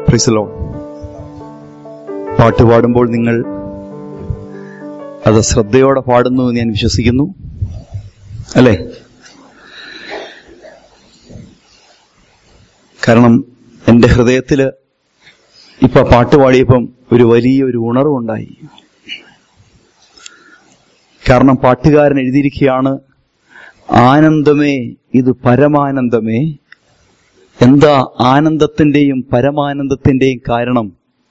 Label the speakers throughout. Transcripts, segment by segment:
Speaker 1: പ്രിസലോ പാട്ട് പാടുമ്പോൾ നിങ്ങൾ അത് ശ്രദ്ധയോടെ പാടുന്നു എന്ന് ഞാൻ വിശ്വസിക്കുന്നു അല്ലേ കാരണം എൻ്റെ ഹൃദയത്തിൽ ഇപ്പൊ പാട്ട് പാടിയപ്പം ഒരു വലിയൊരു ഉണർവുണ്ടായി കാരണം പാട്ടുകാരൻ എഴുതിയിരിക്കുകയാണ് ആനന്ദമേ ഇത് പരമാനന്ദമേ എന്താ ആനന്ദത്തിന്റെയും പരമാനന്ദത്തിന്റെയും കാരണം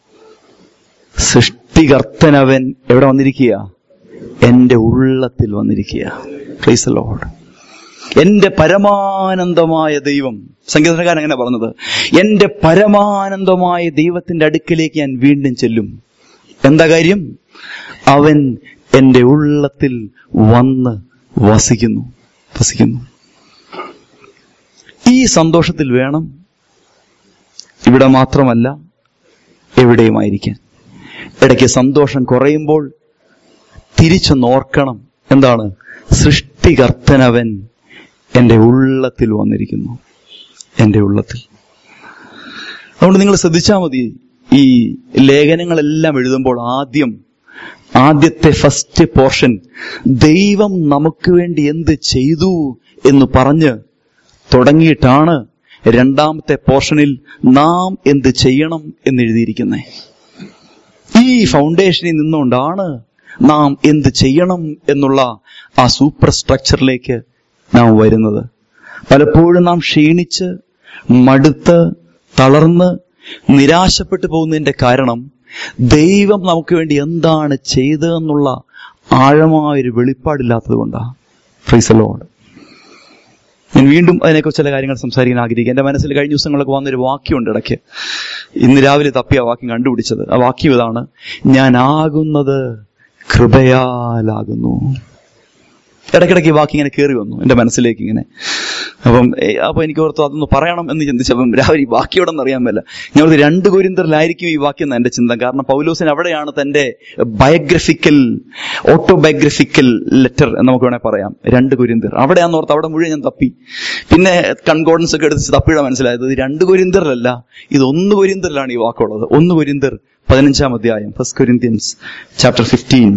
Speaker 1: സൃഷ്ടികർത്തനവൻ എവിടെ വന്നിരിക്കുക എന്റെ ഉള്ളത്തിൽ വന്നിരിക്കുക പ്ലീസ് ലോഡ് എന്റെ പരമാനന്ദമായ ദൈവം സംഗീതക്കാരൻ അങ്ങനെ പറഞ്ഞത് എന്റെ പരമാനന്ദമായ ദൈവത്തിന്റെ അടുക്കിലേക്ക് ഞാൻ വീണ്ടും ചെല്ലും എന്താ കാര്യം അവൻ എന്റെ ഉള്ളത്തിൽ വന്ന് വസിക്കുന്നു വസിക്കുന്നു ഈ സന്തോഷത്തിൽ വേണം ഇവിടെ മാത്രമല്ല എവിടെയുമായിരിക്കാൻ ഇടയ്ക്ക് സന്തോഷം കുറയുമ്പോൾ തിരിച്ചൊന്ന് ഓർക്കണം എന്താണ് സൃഷ്ടികർത്തനവൻ എൻ്റെ ഉള്ളത്തിൽ വന്നിരിക്കുന്നു എൻ്റെ ഉള്ളത്തിൽ അതുകൊണ്ട് നിങ്ങൾ ശ്രദ്ധിച്ചാൽ മതി ഈ ലേഖനങ്ങളെല്ലാം എഴുതുമ്പോൾ ആദ്യം ആദ്യത്തെ ഫസ്റ്റ് പോർഷൻ ദൈവം നമുക്ക് വേണ്ടി എന്ത് ചെയ്തു എന്ന് പറഞ്ഞ് തുടങ്ങിയിട്ടാണ് രണ്ടാമത്തെ പോർഷനിൽ നാം എന്ത് ചെയ്യണം എന്ന് എഴുതിയിരിക്കുന്നത് ഈ ഫൗണ്ടേഷനിൽ നിന്നുകൊണ്ടാണ് നാം എന്ത് ചെയ്യണം എന്നുള്ള ആ സൂപ്പർ സ്ട്രക്ചറിലേക്ക് നാം വരുന്നത് പലപ്പോഴും നാം ക്ഷീണിച്ച് മടുത്ത് തളർന്ന് നിരാശപ്പെട്ടു പോകുന്നതിന്റെ കാരണം ദൈവം നമുക്ക് വേണ്ടി എന്താണ് ചെയ്തതെന്നുള്ള ആഴമായൊരു വെളിപ്പാടില്ലാത്തത് കൊണ്ടാണ് ഫ്രീസലോട് ഞാൻ വീണ്ടും അതിനെക്കുറിച്ച് ചില കാര്യങ്ങൾ സംസാരിക്കാൻ ആഗ്രഹിക്കുക എന്റെ മനസ്സിൽ കഴിഞ്ഞ ദിവസങ്ങളൊക്കെ വന്നൊരു വാക്യമുണ്ട് ഇടയ്ക്ക് ഇന്ന് രാവിലെ തപ്പി ആ വാക്യം കണ്ടുപിടിച്ചത് ആ വാക്യം ഇതാണ് ഞാൻ ആകുന്നത് കൃപയാലാകുന്നു ഇടയ്ക്കിടയ്ക്ക് ഈ വാക്യം ഇങ്ങനെ കയറി വന്നു എന്റെ മനസ്സിലേക്ക് ഇങ്ങനെ അപ്പം ഏ, അപ്പൊ എനിക്ക് ഓർത്തു അതൊന്ന് പറയണം എന്ന് ചിന്തിച്ചപ്പം രാവിലെ ഈ വാക്യം എവിടെ അറിയാൻ പറ്റില്ല ഞാൻ ഓർത്ത് രണ്ട് കുരിന്തറിലായിരിക്കും ഈ വാക്യം എന്ന് എന്റെ ചിന്ത കാരണം പൗലോസിന് അവിടെയാണ് തന്റെ ബയോഗ്രഫിക്കൽ ഓട്ടോബയോഗ്രഫിക്കൽ ലെറ്റർ എന്ന് നമുക്ക് വേണേൽ പറയാം രണ്ട് കുരിന്തർ അവിടെയാന്ന് ഓർത്ത് അവിടെ മുഴുവൻ ഞാൻ തപ്പി പിന്നെ കൺകോർഡൻസ് ഒക്കെ എടുത്ത് തപ്പിയുടെ മനസ്സിലായത് ഇത് രണ്ട് കുരിന്തറിലല്ല ഇത് ഒന്ന് കുരിന്തറിലാണ് ഈ വാക്കുള്ളത് ഒന്ന് കുരിന്തർ പതിനഞ്ചാം അധ്യായം ഫസ്റ്റ് കൊരിന്ത്യൻസ് ചാപ്റ്റർ ഫിഫ്റ്റീൻ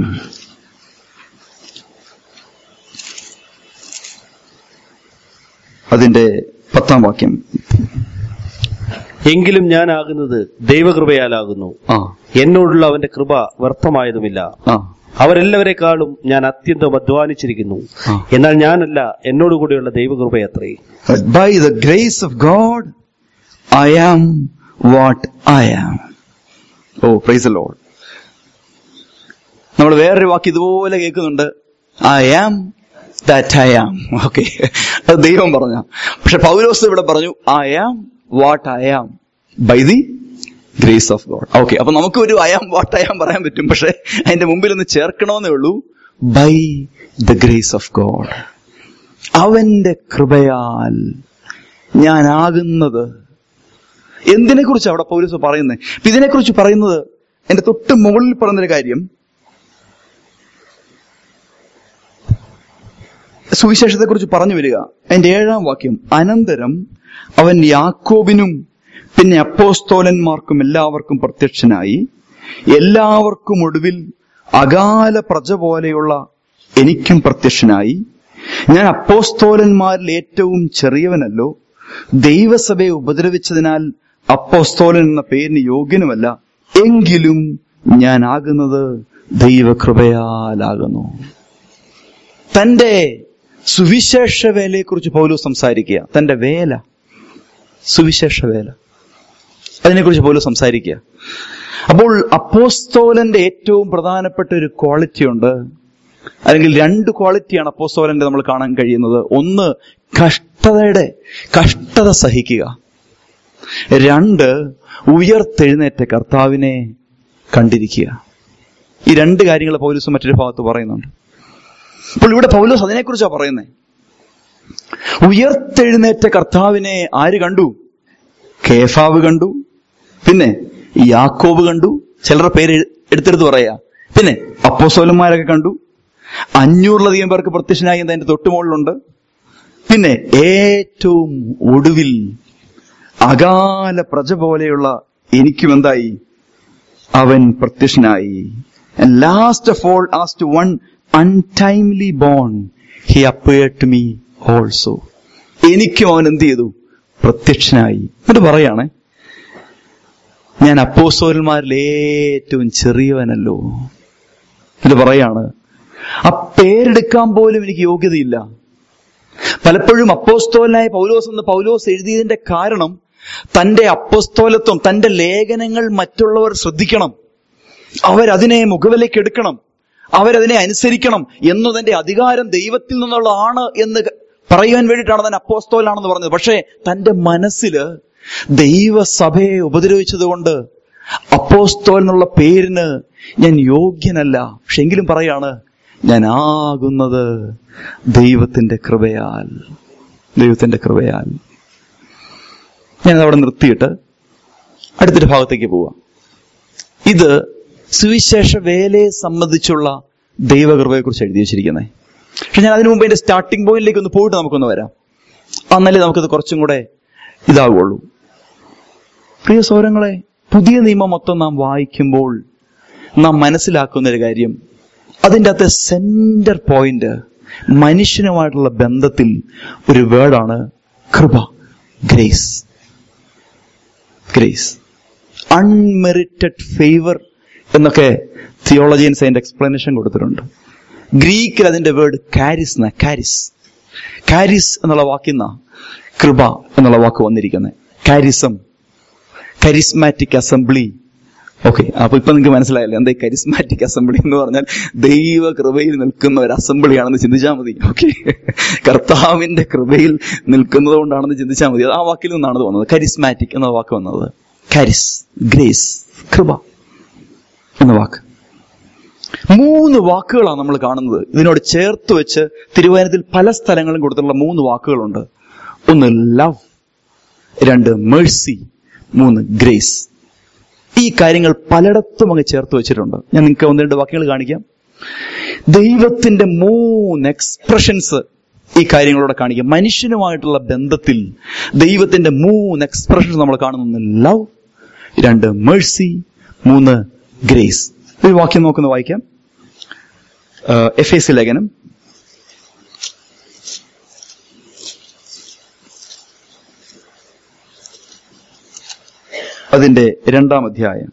Speaker 1: അതിന്റെ പത്താം വാക്യം
Speaker 2: എങ്കിലും ഞാനാകുന്നത് ദൈവകൃപയാലാകുന്നു
Speaker 1: ആ
Speaker 2: എന്നോടുള്ള അവന്റെ കൃപ വ്യർത്ഥമായതുമില്ല
Speaker 1: ആ
Speaker 2: അവരെല്ലാവരെക്കാളും ഞാൻ അത്യന്തം അധ്വാനിച്ചിരിക്കുന്നു
Speaker 1: ആ.
Speaker 2: എന്നാൽ ഞാനല്ല എന്നോടുകൂടിയുള്ള ദൈവകൃപയത്രേ
Speaker 1: But by the grace of God, I am what I am. Oh, praise the Lord. നമ്മൾ വേറൊരു വാക്ക് ഇതുപോലെ കേൾക്കുന്നുണ്ട് I am that I am okay അത് ദൈവം പറഞ്ഞ പക്ഷെ പൗലോസ് ഇവിടെ പറഞ്ഞു I am what I am by the grace of God okay അപ്പൊ നമുക്ക് ഒരു I am what I am പറയാൻ പറ്റും പക്ഷെ അതിന്റെ മുമ്പിൽ ഒന്ന് ചേർക്കണമെന്നേ ഉള്ളൂ by the grace of God അവന്റെ കൃപയാൽ ഞാനാകുന്നത് എന്തിനെ കുറിച്ച് അവിടെ പൗരസ് പറയുന്നത് ഇതിനെക്കുറിച്ച് പറയുന്നത് എന്റെ തൊട്ട് മുകളിൽ പറയുന്നൊരു കാര്യം സുവിശേഷത്തെക്കുറിച്ച് പറഞ്ഞു വരിക അതിന്റെ ഏഴാം വാക്യം അനന്തരം അവൻ യാക്കോബിനും പിന്നെ അപ്പോസ്തോലന്മാർക്കും എല്ലാവർക്കും പ്രത്യക്ഷനായി എല്ലാവർക്കും ഒടുവിൽ അകാല പ്രജ പോലെയുള്ള എനിക്കും പ്രത്യക്ഷനായി ഞാൻ അപ്പോസ്തോലന്മാരിൽ ഏറ്റവും ചെറിയവനല്ലോ ദൈവസഭയെ ഉപദ്രവിച്ചതിനാൽ അപ്പോസ്തോലൻ എന്ന പേരിന് യോഗ്യനുമല്ല എങ്കിലും ഞാൻ ആകുന്നത് ദൈവകൃപയാലാകുന്നു തന്റെ സുവിശേഷ വേലയെക്കുറിച്ച് പൗലോസ് സംസാരിക്കുക തന്റെ വേല സുവിശേഷ വേല അതിനെക്കുറിച്ച് പൗലോസ് സംസാരിക്കുക അപ്പോൾ അപ്പോസ്തോലന്റെ ഏറ്റവും പ്രധാനപ്പെട്ട ഒരു ക്വാളിറ്റി ഉണ്ട് അല്ലെങ്കിൽ രണ്ട് ക്വാളിറ്റിയാണ് അപ്പോസ്തോലന്റെ നമ്മൾ കാണാൻ കഴിയുന്നത് ഒന്ന് കഷ്ടതയുടെ കഷ്ടത സഹിക്കുക രണ്ട് ഉയർത്തെഴുന്നേറ്റ കർത്താവിനെ കണ്ടിരിക്കുക ഈ രണ്ട് കാര്യങ്ങൾ പൗലോസ് മറ്റൊരു ഭാഗത്ത് പറയുന്നുണ്ട് അപ്പോൾ ഇവിടെ പൗലോസ് അതിനെക്കുറിച്ചാണ് പറയുന്നത് ഉയർത്തെഴുന്നേറ്റ കർത്താവിനെ ആര് കണ്ടു കേഫാവ് കണ്ടു പിന്നെ യാക്കോബ് കണ്ടു ചിലരുടെ പേര് എഴു- എടുത്തെടുത്ത് പറയാ പിന്നെ അപ്പോസോലന്മാരൊക്കെ കണ്ടു അഞ്ഞൂറിലധികം പേർക്ക് പ്രത്യക്ഷനായി എന്ന് അതിന്റെ തൊട്ടുമുകളിലുണ്ട് പിന്നെ ഏറ്റവും ഒടുവിൽ അകാല പ്രജ പോലെയുള്ള എനിക്കും എന്തായി അവൻ പ്രത്യക്ഷനായി last of all as one untimely born he appear to me also എനിക്കും അവൻ എന്ത് ചെയ്തു പ്രത്യക്ഷനായി എന്നിട്ട് പറയാണ് ഞാൻ അപ്പോസ്തോലന്മാരിൽ ഏറ്റവും ചെറിയവനല്ലോ എന്നിട്ട് പറയാണ് ആ പേരെടുക്കാൻ പോലും എനിക്ക് യോഗ്യതയില്ല പലപ്പോഴും അപ്പോസ്തോലനായ പൗലോസ് എന്ന് പൗലോസ് എഴുതിയതിന്റെ കാരണം തന്റെ അപ്പോസ്തോലത്വം തന്റെ ലേഖനങ്ങൾ മറ്റുള്ളവർ ശ്രദ്ധിക്കണം അവരതിനെ മുഖവിലേക്ക് എടുക്കണം അവരതിനെ അനുസരിക്കണം എന്നതിന്റെ അധികാരം ദൈവത്തിൽ നിന്നുള്ളതാണ് എന്ന് പറയാൻ വേണ്ടിയിട്ടാണ് താൻ അപ്പോസ്തോലാണെന്ന് പറഞ്ഞത് പക്ഷേ തന്റെ മനസ്സില് ദൈവസഭയെ ഉപദ്രവിച്ചത് കൊണ്ട് അപ്പോസ്തോൽ എന്നുള്ള പേരിന് ഞാൻ യോഗ്യനല്ല പക്ഷെ എങ്കിലും പറയാണ് ഞാൻ ആകുന്നത് ദൈവത്തിന്റെ കൃപയാൽ ദൈവത്തിന്റെ കൃപയാൽ ഞാൻ അവിടെ നിർത്തിയിട്ട് അടുത്തൊരു ഭാഗത്തേക്ക് പോവാം ഇത് സുവിശേഷ വേലയെ സംബന്ധിച്ചുള്ള ദൈവകൃപയെക്കുറിച്ച് എഴുതി വെച്ചിരിക്കുന്നത് പക്ഷെ ഞാൻ അതിനു മുമ്പ് എന്റെ സ്റ്റാർട്ടിംഗ് പോയിന്റിലേക്ക് ഒന്ന് പോയിട്ട് നമുക്കൊന്ന് വരാം എന്നാലേ നമുക്കത് കുറച്ചും കൂടെ ഇതാകുള്ളൂ പ്രിയ സൗരങ്ങളെ പുതിയ നിയമം മൊത്തം നാം വായിക്കുമ്പോൾ നാം മനസ്സിലാക്കുന്ന ഒരു കാര്യം അതിൻ്റെ അകത്തെ സെന്റർ പോയിന്റ് മനുഷ്യനുമായിട്ടുള്ള ബന്ധത്തിൽ ഒരു വേർഡാണ് കൃപ ഗ്രേസ് ഗ്രേസ് അൺമെറിറ്റഡ് ഫേവർ എന്നൊക്കെ തിയോളജിയൻസ് അതിന്റെ എക്സ്പ്ലനേഷൻ കൊടുത്തിട്ടുണ്ട് ഗ്രീക്കിൽ അതിന്റെ വേർഡ് കാരിസ് എന്ന കാരിസ് കാരിസ് എന്നുള്ള വാക്കിന്ന കൃപ എന്നുള്ള വാക്ക് വന്നിരിക്കുന്നത് കാരിസം കരിസ്മാറ്റിക് അസംബ്ലി ഓക്കെ അപ്പൊ ഇപ്പൊ നിങ്ങൾക്ക് മനസ്സിലായല്ലോ എന്താ കരിസ്മാറ്റിക് അസംബ്ലി എന്ന് പറഞ്ഞാൽ ദൈവ കൃപയിൽ നിൽക്കുന്ന ഒരു അസംബ്ലിയാണെന്ന് ചിന്തിച്ചാൽ മതി ഓക്കെ കർത്താവിന്റെ കൃപയിൽ നിൽക്കുന്നത് കൊണ്ടാണെന്ന് ചിന്തിച്ചാൽ മതി അത് ആ വാക്കിൽ നിന്നാണ് ഇത് വന്നത് കരിസ്മാറ്റിക് എന്ന വാക്ക് വന്നത് കരിസ് ഗ്രേസ് കൃപ എന്ന വാക്ക് മൂന്ന് വാക്കുകളാണ് നമ്മൾ കാണുന്നത് ഇതിനോട് ചേർത്ത് വെച്ച് തിരുവനന്തപുരത്തിൽ പല സ്ഥലങ്ങളും കൊടുത്തിട്ടുള്ള മൂന്ന് വാക്കുകളുണ്ട് ഒന്ന് ലവ് രണ്ട് മേഴ്സി മൂന്ന് ഗ്രേസ് ഈ കാര്യങ്ങൾ പലയിടത്തും അങ്ങ് ചേർത്ത് വെച്ചിട്ടുണ്ട് ഞാൻ നിങ്ങൾക്ക് ഒന്ന് രണ്ട് വാക്കുകൾ കാണിക്കാം ദൈവത്തിന്റെ മൂന്ന് എക്സ്പ്രഷൻസ് ഈ കാര്യങ്ങളോടെ കാണിക്കാം മനുഷ്യനുമായിട്ടുള്ള ബന്ധത്തിൽ ദൈവത്തിന്റെ മൂന്ന് എക്സ്പ്രഷൻസ് നമ്മൾ കാണുന്നു ലവ് രണ്ട് മേഴ്സി മൂന്ന് ഗ്രേസ് ഒരു വാക്യം നോക്കുന്ന വായിക്കാം എഫ് എസ് ലേഖനം അതിന്റെ രണ്ടാം അധ്യായം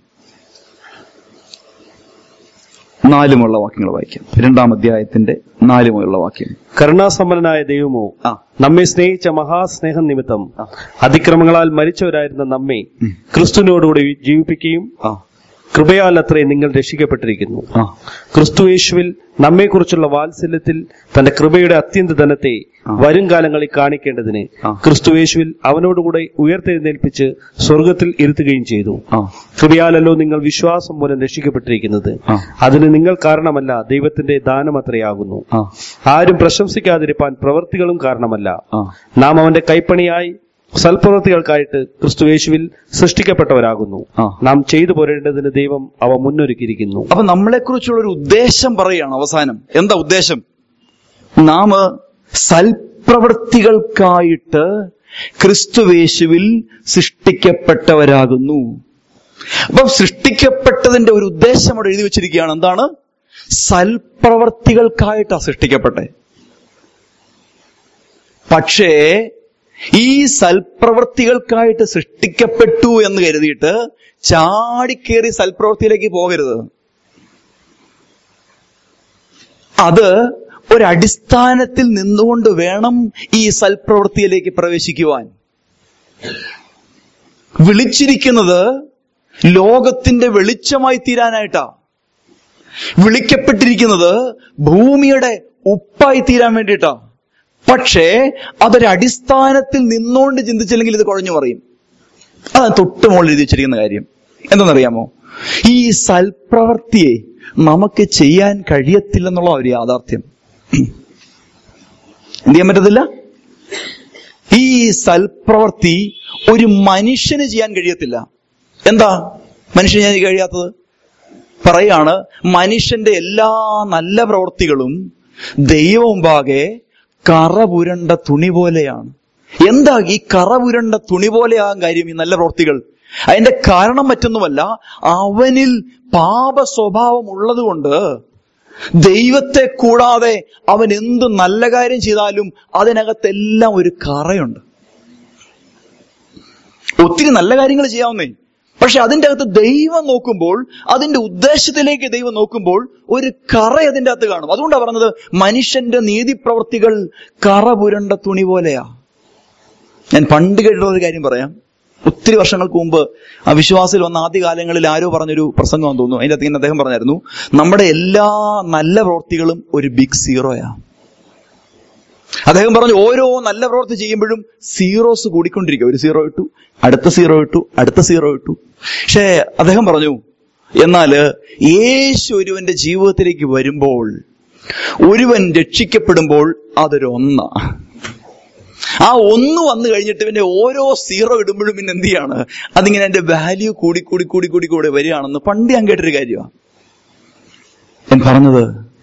Speaker 1: നാലുമുള്ള വാക്യങ്ങൾ വായിക്കാം രണ്ടാം അധ്യായത്തിന്റെ നാലുമുള്ള വാക്യം
Speaker 2: കരുണാസമ്പന്നനായ ദൈവമോ
Speaker 1: ആ
Speaker 2: നമ്മെ സ്നേഹിച്ച മഹാസ്നേഹം നിമിത്തം
Speaker 1: ആ.
Speaker 2: അതിക്രമങ്ങളാൽ മരിച്ചവരായിരുന്ന നമ്മെ
Speaker 1: ഉം.
Speaker 2: ക്രിസ്തുവിനോടുകൂടി ജീവിപ്പിക്കുകയും
Speaker 1: ആ
Speaker 2: കൃപയാൽ അത്രേ നിങ്ങൾ രക്ഷിക്കപ്പെട്ടിരിക്കുന്നു
Speaker 1: ആ
Speaker 2: ക്രിസ്തു യേശുവിൽ നമ്മെക്കുറിച്ചുള്ള വാത്സല്യത്തിൽ തന്റെ കൃപയുടെ അത്യന്ത ധനത്തെ
Speaker 1: ആ.
Speaker 2: വരും കാലങ്ങളിൽ കാണിക്കേണ്ടതിന്
Speaker 1: ആ.
Speaker 2: ക്രിസ്തു യേശുവിൽ അവനോടുകൂടെ ഉയർത്തെഴുന്നേൽപ്പിച്ച് സ്വർഗത്തിൽ ഇരുത്തുകയും ചെയ്തു
Speaker 1: ആ
Speaker 2: കൃപയാലല്ലോ നിങ്ങൾ വിശ്വാസം മൂലം രക്ഷിക്കപ്പെട്ടിരിക്കുന്നത്
Speaker 1: ആ.
Speaker 2: അതിന് നിങ്ങൾ കാരണമല്ല ദൈവത്തിന്റെ ദാനം അത്രയാകുന്നു
Speaker 1: ആ
Speaker 2: ആരും പ്രശംസിക്കാതിരിപ്പാൻ പ്രവൃത്തികളും കാരണമല്ല
Speaker 1: ആ
Speaker 2: നാം അവന്റെ കൈപ്പണിയായി സൽപ്രവൃത്തികൾക്കായിട്ട് ക്രിസ്തു യേശുവിൽ സൃഷ്ടിക്കപ്പെട്ടവരാകുന്നു
Speaker 1: ആ.
Speaker 2: നാം ചെയ്തു പോരേണ്ടതിന് ദൈവം അവ മുന്നൊരുക്കിയിരിക്കുന്നു
Speaker 1: അപ്പൊ നമ്മളെക്കുറിച്ചുള്ള ഒരു ഉദ്ദേശം പറയുകയാണ് അവസാനം എന്താ ഉദ്ദേശം നാം സൽപ്രവൃത്തികൾക്കായിട്ട് ക്രിസ്തുവേശുവിൽ സൃഷ്ടിക്കപ്പെട്ടവരാകുന്നു അപ്പൊ സൃഷ്ടിക്കപ്പെട്ടതിന്റെ ഒരു ഉദ്ദേശം അവിടെ എഴുതി വെച്ചിരിക്കുകയാണ് എന്താണ് സൽപ്രവർത്തികൾക്കായിട്ടാ സൃഷ്ടിക്കപ്പെട്ടെ പക്ഷേ ഈ സൽപ്രവർത്തികൾക്കായിട്ട് സൃഷ്ടിക്കപ്പെട്ടു എന്ന് കരുതിയിട്ട് ചാടിക്കേറി സൽപ്രവൃത്തിയിലേക്ക് പോകരുത് അത് ഒരടിസ്ഥാനത്തിൽ നിന്നുകൊണ്ട് വേണം ഈ സൽപ്രവൃത്തിയിലേക്ക് പ്രവേശിക്കുവാൻ വിളിച്ചിരിക്കുന്നത് ലോകത്തിന്റെ വെളിച്ചമായി തീരാനായിട്ടാ വിളിക്കപ്പെട്ടിരിക്കുന്നത് ഭൂമിയുടെ ഉപ്പായി തീരാൻ വേണ്ടിയിട്ടാ പക്ഷേ അതൊരടിസ്ഥാനത്തിൽ നിന്നുകൊണ്ട് ചിന്തിച്ചില്ലെങ്കിൽ ഇത് കുഴഞ്ഞു പറയും അതാണ് തൊട്ട് മുകളിൽ എഴുതി വെച്ചിരിക്കുന്ന കാര്യം എന്തെന്നറിയാമോ ഈ സൽപ്രവൃത്തിയെ നമുക്ക് ചെയ്യാൻ കഴിയത്തില്ലെന്നുള്ള ഒരു യാഥാർത്ഥ്യം എന്ത് ചെയ്യാൻ പറ്റത്തില്ല ഈ സൽപ്രവൃത്തി ഒരു മനുഷ്യന് ചെയ്യാൻ കഴിയത്തില്ല എന്താ മനുഷ്യന് ചെയ്യാൻ കഴിയാത്തത് പറയാണ് മനുഷ്യന്റെ എല്ലാ നല്ല പ്രവൃത്തികളും ദൈവമുമ്പാകെ കറപുരണ്ട തുണി പോലെയാണ് എന്താ ഈ കറപുരണ്ട തുണി പോലെയാകാൻ കാര്യം ഈ നല്ല പ്രവൃത്തികൾ അതിന്റെ കാരണം മറ്റൊന്നുമല്ല അവനിൽ പാപ സ്വഭാവം ഉള്ളതുകൊണ്ട് ദൈവത്തെ കൂടാതെ അവൻ എന്ത് നല്ല കാര്യം ചെയ്താലും അതിനകത്തെല്ലാം ഒരു കറയുണ്ട് ഒത്തിരി നല്ല കാര്യങ്ങൾ ചെയ്യാവുന്നേ പക്ഷെ അതിന്റെ അകത്ത് ദൈവം നോക്കുമ്പോൾ അതിന്റെ ഉദ്ദേശത്തിലേക്ക് ദൈവം നോക്കുമ്പോൾ ഒരു കറ അതിന്റെ അകത്ത് കാണും അതുകൊണ്ടാണ് പറഞ്ഞത് മനുഷ്യന്റെ നീതിപ്രവർത്തികൾ കറ പുരണ്ട തുണി പോലെയാ ഞാൻ പണ്ട് കേട്ടിട്ടുള്ള ഒരു കാര്യം പറയാം ഒത്തിരി വർഷങ്ങൾക്ക് മുമ്പ് ആ വിശ്വാസിൽ വന്ന ആദ്യ കാലങ്ങളിൽ ആരോ പറഞ്ഞൊരു പ്രസംഗം തോന്നുന്നു അതിന്റെ അകത്ത് ഇങ്ങനെ അദ്ദേഹം പറഞ്ഞായിരുന്നു നമ്മുടെ എല്ലാ നല്ല പ്രവൃത്തികളും ഒരു ബിഗ് സീറോയാ അദ്ദേഹം പറഞ്ഞു ഓരോ നല്ല പ്രവൃത്തി ചെയ്യുമ്പോഴും സീറോസ് കൂടിക്കൊണ്ടിരിക്കുക ഒരു സീറോ ഇട്ടു അടുത്ത സീറോ ഇട്ടു അടുത്ത സീറോ ഇട്ടു പക്ഷേ അദ്ദേഹം പറഞ്ഞു എന്നാല് യേശു ഒരുവന്റെ ജീവിതത്തിലേക്ക് വരുമ്പോൾ ഒരുവൻ രക്ഷിക്കപ്പെടുമ്പോൾ അതൊരു ഒന്ന ആ ഒന്ന് വന്നു കഴിഞ്ഞിട്ട് പിന്നെ ഓരോ സീറോ ഇടുമ്പോഴും പിന്നെ എന്ത് ചെയ്യാണ് അതിങ്ങനെ എന്റെ വാല്യൂ കൂടി കൂടി കൂടി കൂടി കൂടി വരികയാണെന്ന് പണ്ട് ഞാൻ കേട്ടൊരു കാര്യമാണ് ഞാൻ പറഞ്ഞത്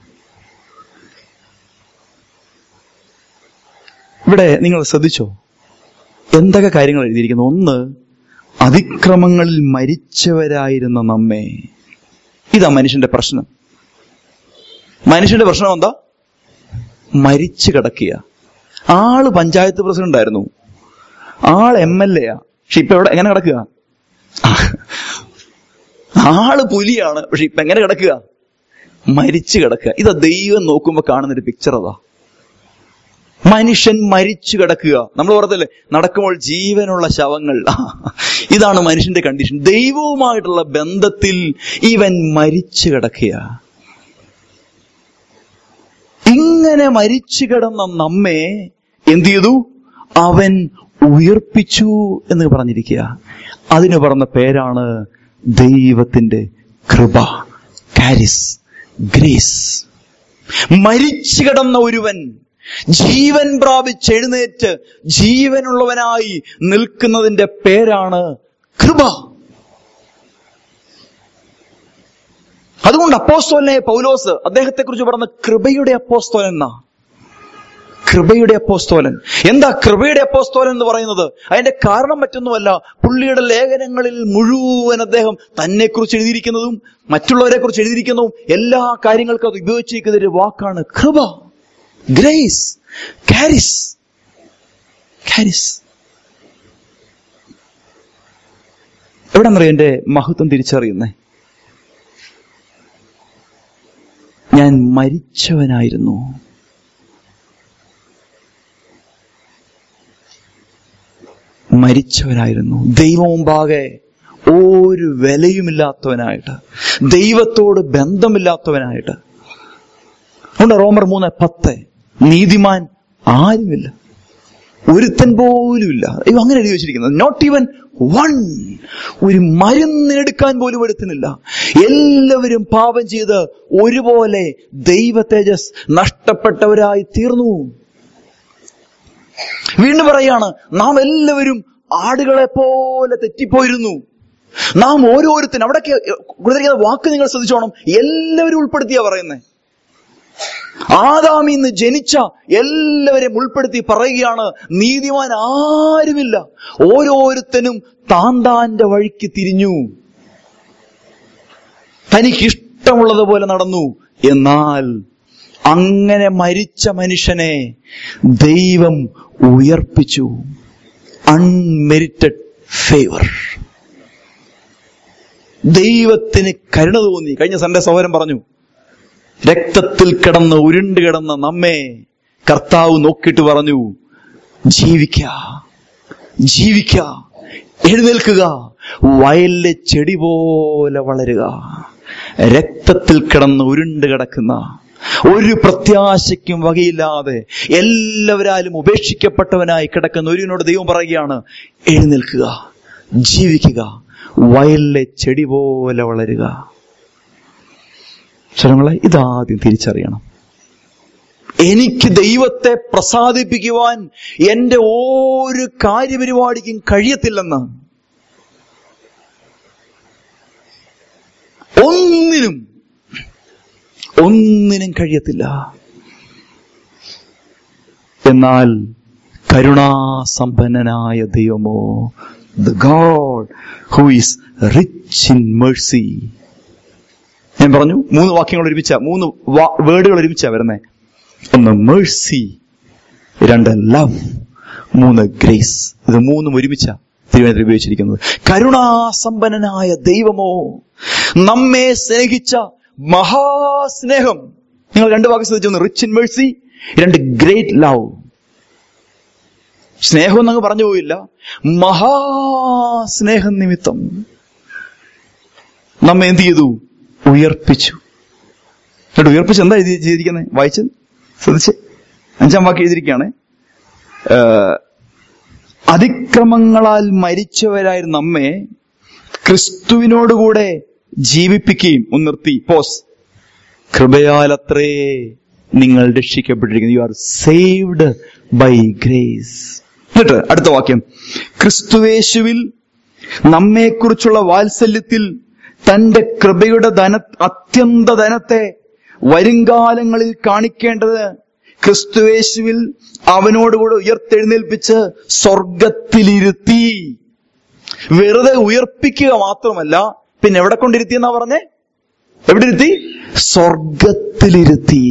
Speaker 1: ഇവിടെ നിങ്ങൾ ശ്രദ്ധിച്ചോ എന്തൊക്കെ കാര്യങ്ങൾ എഴുതിയിരിക്കുന്നു ഒന്ന് അതിക്രമങ്ങളിൽ മരിച്ചവരായിരുന്ന നമ്മെ ഇതാ മനുഷ്യന്റെ പ്രശ്നം മനുഷ്യന്റെ പ്രശ്നം എന്താ മരിച്ചു കിടക്കുക ആള് പഞ്ചായത്ത് പ്രസിഡന്റ് ആയിരുന്നു ആൾ എം എൽ എ ആ പക്ഷെ ഇപ്പൊ എവിടെ എങ്ങനെ കിടക്കുക ആള് പുലിയാണ് പക്ഷെ ഇപ്പൊ എങ്ങനെ കിടക്കുക മരിച്ചു കിടക്കുക ഇതാ ദൈവം നോക്കുമ്പോ കാണുന്നൊരു പിക്ചർ അതാ മനുഷ്യൻ മരിച്ചു കിടക്കുക നമ്മൾ ഓർത്തല്ലേ നടക്കുമ്പോൾ ജീവനുള്ള ശവങ്ങൾ ഇതാണ് മനുഷ്യന്റെ കണ്ടീഷൻ ദൈവവുമായിട്ടുള്ള ബന്ധത്തിൽ ഇവൻ മരിച്ചു കിടക്കുക ഇങ്ങനെ മരിച്ചു കിടന്ന നമ്മെ എന്ത് ചെയ്തു അവൻ ഉയർപ്പിച്ചു എന്ന് പറഞ്ഞിരിക്കുക അതിന് പറഞ്ഞ പേരാണ് ദൈവത്തിന്റെ കൃപ കാരിസ് ഗ്രേസ് മരിച്ചു കിടന്ന ഒരുവൻ ജീവൻ പ്രാപിച്ച് എഴുന്നേറ്റ് ജീവനുള്ളവനായി നിൽക്കുന്നതിന്റെ പേരാണ് കൃപ അതുകൊണ്ട് അപ്പോസ്തോലനെ പൗലോസ് അദ്ദേഹത്തെ കുറിച്ച് പറഞ്ഞ കൃപയുടെ അപ്പോസ്തോലൻ എന്നാ കൃപയുടെ അപ്പോസ്തോലൻ എന്താ കൃപയുടെ അപ്പോസ്തോലൻ എന്ന് പറയുന്നത് അതിന്റെ കാരണം മറ്റൊന്നുമല്ല പുള്ളിയുടെ ലേഖനങ്ങളിൽ മുഴുവൻ അദ്ദേഹം തന്നെ കുറിച്ച് എഴുതിയിരിക്കുന്നതും മറ്റുള്ളവരെ കുറിച്ച് എഴുതിയിരിക്കുന്നതും എല്ലാ കാര്യങ്ങൾക്കും അത് ഉപയോഗിച്ചിരിക്കുന്ന ഒരു വാക്കാണ് കൃപ ഗ്രേസ് കാരിസ് കാരിസ് എവിടെ നിന്നറിയോ എന്റെ മഹത്വം തിരിച്ചറിയുന്നേ ഞാൻ മരിച്ചവനായിരുന്നു മരിച്ചവനായിരുന്നു ദൈവം മുമ്പാകെ ഒരു വിലയുമില്ലാത്തവനായിട്ട് ദൈവത്തോട് ബന്ധമില്ലാത്തവനായിട്ട് അതുകൊണ്ട് റോമർ മൂന്ന് പത്ത് നീതിമാൻ ആരുമില്ല ഒരുത്തൻ പോലുമില്ല അയ്യോ അങ്ങനെ എഴുതി വെച്ചിരിക്കുന്നത് നോട്ട് ഈവൻ വൺ ഒരു മരുന്നെടുക്കാൻ പോലും എടുക്കുന്നില്ല എല്ലാവരും പാപം ചെയ്ത് ഒരുപോലെ ദൈവ തേജസ് നഷ്ടപ്പെട്ടവരായി തീർന്നു വീണ്ടും പറയാണ് നാം എല്ലാവരും ആടുകളെ പോലെ തെറ്റിപ്പോയിരുന്നു നാം ഓരോരുത്തരും അവിടേക്ക് കൊടുത്തിരിക്കുന്ന വാക്ക് നിങ്ങൾ ശ്രദ്ധിച്ചോണം എല്ലാവരും ഉൾപ്പെടുത്തിയാ പറയുന്നേ ആദാമിൽ നിന്ന് ജനിച്ച എല്ലാവരെയും ഉൾപ്പെടുത്തി പറയുകയാണ് നീതിമാൻ ആരുമില്ല ഓരോരുത്തനും താൻ താന്റെ വഴിക്ക് തിരിഞ്ഞു തനിക്ക് ഇഷ്ടമുള്ളതുപോലെ നടന്നു എന്നാൽ അങ്ങനെ മരിച്ച മനുഷ്യനെ ദൈവം ഉയർപ്പിച്ചു അൺമെരിറ്റഡ് ഫേവർ ദൈവത്തിന് കരുണ തോന്നി കഴിഞ്ഞ സൺഡേ സഹോദരൻ പറഞ്ഞു രക്തത്തിൽ കിടന്ന് ഉരുണ്ട് കിടന്ന നമ്മെ കർത്താവ് നോക്കിയിട്ട് പറഞ്ഞു ജീവിക്ക ജീവിക്ക എഴുന്നേൽക്കുക വയലിലെ ചെടി പോലെ വളരുക രക്തത്തിൽ കിടന്ന് ഉരുണ്ട് കിടക്കുന്ന ഒരു പ്രത്യാശയ്ക്കും വകയില്ലാതെ എല്ലാവരാലും ഉപേക്ഷിക്കപ്പെട്ടവനായി കിടക്കുന്ന ഒരുവിനോട് ദൈവം പറയുകയാണ് എഴുന്നേൽക്കുക ജീവിക്കുക വയലിലെ ചെടി പോലെ വളരുക സ്വരങ്ങളെ ഇതാദ്യം തിരിച്ചറിയണം എനിക്ക് ദൈവത്തെ പ്രസാദിപ്പിക്കുവാൻ എന്റെ ഒരു കാര്യപരിപാടിക്കും കഴിയത്തില്ലെന്ന് ഒന്നിനും ഒന്നിനും കഴിയത്തില്ല എന്നാൽ കരുണാസമ്പന്നനായ ദൈവമോ the God who is rich in mercy ഞാൻ പറഞ്ഞു മൂന്ന് വാക്യങ്ങൾ ഒരുമിച്ച മൂന്ന് വേർഡുകൾ ഒരുമിച്ചാ വരുന്നേ ഒന്ന് മേഴ്സി രണ്ട് ലവ് മൂന്ന് ഗ്രേസ് ഇത് മൂന്നും ഒരുമിച്ച തിരുവനന്തപുരം ഉപയോഗിച്ചിരിക്കുന്നത് കരുണാസമ്പന്നനായ ദൈവമോ നമ്മെ സ്നേഹിച്ച മഹാസ്നേഹം നിങ്ങൾ രണ്ട് വാക്ക് ശ്രദ്ധിച്ചു റിച്ച് ഇൻ മേഴ്സി രണ്ട് ഗ്രേറ്റ് ലവ് സ്നേഹം എന്നങ്ങ് പറഞ്ഞു പോയില്ല മഹാസ്നേഹം നിമിത്തം നമ്മെ എന്ത് ചെയ്തു ഉയർപ്പിച്ചു എന്നിട്ട് ഉയർപ്പിച്ച് എന്താ എഴുതി ചെയ്തിരിക്കുന്നത് വായിച്ച് ശ്രദ്ധിച്ച് അഞ്ചാം വാക്ക് എഴുതിയിരിക്കുകയാണ് അതിക്രമങ്ങളാൽ മരിച്ചവരായിരുന്ന നമ്മെ ക്രിസ്തുവിനോടുകൂടെ ജീവിപ്പിക്കുകയും ഒന്ന് നിർത്തി പോസ് കൃപയാലത്രേ നിങ്ങൾ രക്ഷിക്കപ്പെട്ടിരിക്കുന്നു you are saved by grace എന്നിട്ട് അടുത്ത വാക്യം ക്രിസ്തുവേശുവിൽ നമ്മെക്കുറിച്ചുള്ള വാത്സല്യത്തിൽ തന്റെ കൃപയുടെ ധന അത്യന്ത ധനത്തെ വരുംകാലങ്ങളിൽ കാണിക്കേണ്ടത് ക്രിസ്തുവേശുവിൽ അവനോടുകൂടെ ഉയർത്തെഴുന്നേൽപ്പിച്ച് സ്വർഗത്തിലിരുത്തി വെറുതെ ഉയർപ്പിക്കുക മാത്രമല്ല പിന്നെ എവിടെ കൊണ്ടിരുത്തി എന്നാ പറഞ്ഞേ എവിടെ ഇരുത്തി സ്വർഗത്തിലിരുത്തി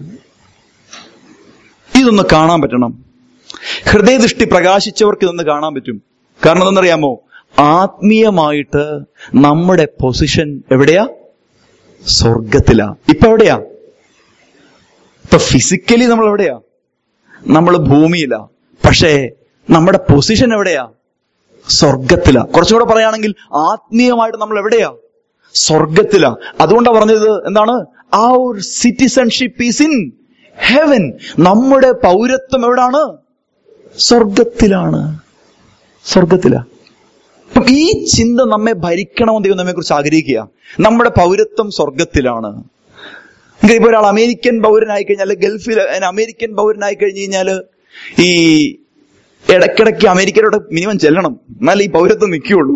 Speaker 1: ഇതൊന്ന് കാണാൻ പറ്റണം ഹൃദയദൃഷ്ടി പ്രകാശിച്ചവർക്ക് ഇതൊന്ന് കാണാൻ പറ്റും കാരണം എന്തെന്നറിയാമോ ആത്മീയമായിട്ട് നമ്മുടെ പൊസിഷൻ എവിടെയാ സ്വർഗത്തിലാ ഇപ്പൊ എവിടെയാ ഇപ്പൊ ഫിസിക്കലി നമ്മൾ എവിടെയാ നമ്മൾ ഭൂമിയിലാ പക്ഷേ നമ്മുടെ പൊസിഷൻ എവിടെയാ സ്വർഗത്തിലാ കുറച്ചുകൂടെ പറയുകയാണെങ്കിൽ ആത്മീയമായിട്ട് നമ്മൾ എവിടെയാ സ്വർഗത്തിലാ അതുകൊണ്ടാ പറഞ്ഞത് എന്താണ് ആ ഒരു സിറ്റിസൺഷിപ്പ് ഈസ് ഇൻ ഹെവൻ നമ്മുടെ പൗരത്വം എവിടാണ് സ്വർഗത്തിലാണ് സ്വർഗത്തിലാ അപ്പം ഈ ചിന്ത നമ്മെ ഭരിക്കണമെന്ന് ദൈവം നമ്മെ കുറിച്ച് ആഗ്രഹിക്കുക നമ്മുടെ പൗരത്വം സ്വർഗത്തിലാണ് ഇപ്പൊ ഒരാൾ അമേരിക്കൻ പൗരനായി കഴിഞ്ഞാൽ ഗൾഫിൽ അമേരിക്കൻ പൗരനായി കഴിഞ്ഞു കഴിഞ്ഞാല് ഈ ഇടയ്ക്കിടയ്ക്ക് അമേരിക്കയിലോട്ട് മിനിമം ചെല്ലണം എന്നാലേ ഈ പൗരത്വം നിൽക്കുകയുള്ളൂ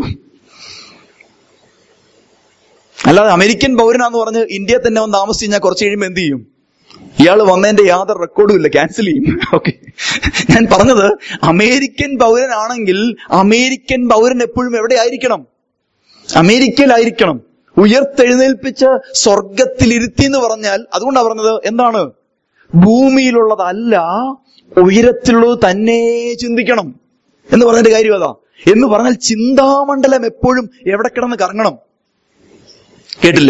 Speaker 1: അല്ലാതെ അമേരിക്കൻ പൗരനാന്ന് പറഞ്ഞ് ഇന്ത്യയിൽ തന്നെ വന്ന് താമസിച്ച് കഴിഞ്ഞാൽ കുറച്ച് കഴിയുമ്പോൾ എന്ത് ചെയ്യും ഇയാൾ വന്നതിന്റെ യാതൊരു റെക്കോർഡും ഇല്ല ക്യാൻസൽ ചെയ്യും ഓക്കെ ഞാൻ പറഞ്ഞത് അമേരിക്കൻ പൗരനാണെങ്കിൽ അമേരിക്കൻ പൗരൻ എപ്പോഴും എവിടെ ആയിരിക്കണം അമേരിക്കയിലായിരിക്കണം ഉയർത്തെഴുന്നേൽപ്പിച്ച് സ്വർഗത്തിലിരുത്തി എന്ന് പറഞ്ഞാൽ അതുകൊണ്ടാണ് പറഞ്ഞത് എന്താണ് ഭൂമിയിലുള്ളതല്ല ഉയരത്തിലുള്ളത് തന്നെ ചിന്തിക്കണം എന്ന് പറഞ്ഞതിന്റെ കാര്യം അതാ എന്ന് പറഞ്ഞാൽ ചിന്താമണ്ഡലം എപ്പോഴും എവിടെ കിടന്ന് കറങ്ങണം കേട്ടില്ല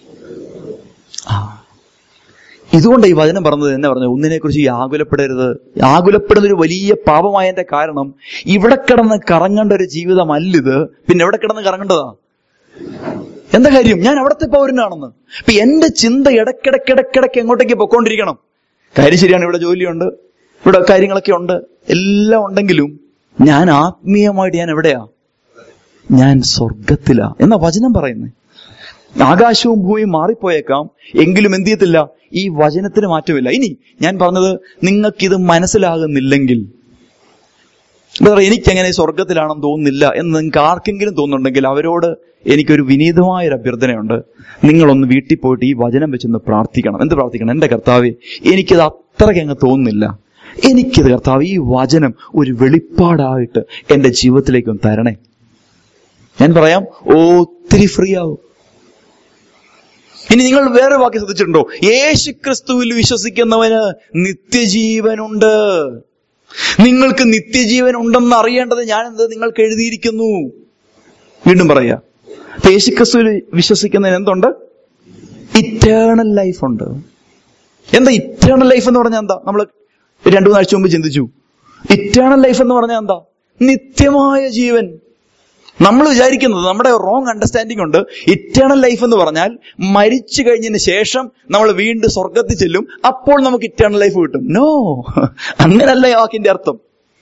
Speaker 1: ആ ഇതുകൊണ്ട് ഈ വചനം പറഞ്ഞത് എന്നെ പറഞ്ഞു ഒന്നിനെ കുറിച്ച് ഈ ആകുലപ്പെടരുത് ആകുലപ്പെടുന്ന ഒരു വലിയ പാപമായതിന്റെ കാരണം ഇവിടെ കിടന്ന് കറങ്ങേണ്ട ഒരു ജീവിതമല്ലിത് പിന്നെ എവിടെ കിടന്ന് കറങ്ങേണ്ടതാ എന്താ കാര്യം ഞാൻ അവിടുത്തെ പൗരനാണെന്ന് അപ്പൊ എന്റെ ചിന്ത ഇടക്കിടക്കിടക്കിടക്ക് എങ്ങോട്ടേക്ക് പൊക്കോണ്ടിരിക്കണം കാര്യം ശരിയാണ് ഇവിടെ ജോലിയുണ്ട് ഇവിടെ കാര്യങ്ങളൊക്കെ ഉണ്ട് എല്ലാം ഉണ്ടെങ്കിലും ഞാൻ ആത്മീയമായിട്ട് ഞാൻ എവിടെയാ ഞാൻ സ്വർഗത്തിലാ എന്നാ വചനം പറയുന്നേ ആകാശവും ഭൂമിയും മാറിപ്പോയേക്കാം എങ്കിലും എന്ത് ചെയ്യത്തില്ല ഈ വചനത്തിന് മാറ്റമില്ല ഇനി ഞാൻ പറഞ്ഞത് നിങ്ങൾക്കിത് മനസ്സിലാകുന്നില്ലെങ്കിൽ എന്താ പറയുക എനിക്കങ്ങനെ സ്വർഗത്തിലാണെന്ന് തോന്നുന്നില്ല എന്ന് നിങ്ങൾക്ക് ആർക്കെങ്കിലും തോന്നുന്നുണ്ടെങ്കിൽ അവരോട് എനിക്കൊരു വിനീതമായ ഒരു അഭ്യർത്ഥനയുണ്ട് നിങ്ങളൊന്ന് വീട്ടിൽ പോയിട്ട് ഈ വചനം വെച്ചൊന്ന് പ്രാർത്ഥിക്കണം എന്ത് പ്രാർത്ഥിക്കണം എന്റെ കർത്താവെ എനിക്കിത് അത്രയ്ക്ക് അങ്ങ് തോന്നുന്നില്ല എനിക്കിത് കർത്താവ് ഈ വചനം ഒരു വെളിപ്പാടായിട്ട് എന്റെ ജീവിതത്തിലേക്ക് ഒന്ന് തരണേ ഞാൻ പറയാം ഒത്തിരി ഫ്രീ ആവും ഇനി നിങ്ങൾ വേറെ വാക്യം ശ്രദ്ധിച്ചിട്ടുണ്ടോ യേശു ക്രിസ്തുവിൽ വിശ്വസിക്കുന്നവന് നിത്യജീവനുണ്ട് നിങ്ങൾക്ക് നിത്യജീവൻ ഉണ്ടെന്ന് അറിയേണ്ടത് ഞാൻ എന്ത് നിങ്ങൾക്ക് എഴുതിയിരിക്കുന്നു വീണ്ടും പറയാ അപ്പൊ യേശു ക്രിസ്തുവിൽ വിശ്വസിക്കുന്നതിന് എന്തുണ്ട് ഇറ്റേണൽ ലൈഫ് ഉണ്ട് എന്താ ഇറ്റേണൽ ലൈഫ് എന്ന് പറഞ്ഞാൽ എന്താ നമ്മൾ രണ്ടു മൂന്നാഴ്ച മുമ്പ് ചിന്തിച്ചു ഇറ്റേണൽ ലൈഫ് എന്ന് പറഞ്ഞാൽ എന്താ നിത്യമായ ജീവൻ നമ്മൾ വിചാരിക്കുന്നത് നമ്മുടെ റോങ് അണ്ടർസ്റ്റാൻഡിംഗ് ഉണ്ട് ഇറ്റേണൽ ലൈഫ് എന്ന് പറഞ്ഞാൽ മരിച്ചു കഴിഞ്ഞതിന് ശേഷം നമ്മൾ വീണ്ടും സ്വർഗത്തിൽ ചെല്ലും അപ്പോൾ നമുക്ക് ഇറ്റേണൽ ലൈഫ് കിട്ടും നോ അങ്ങനല്ല ഈ വാക്കിന്റെ അർത്ഥം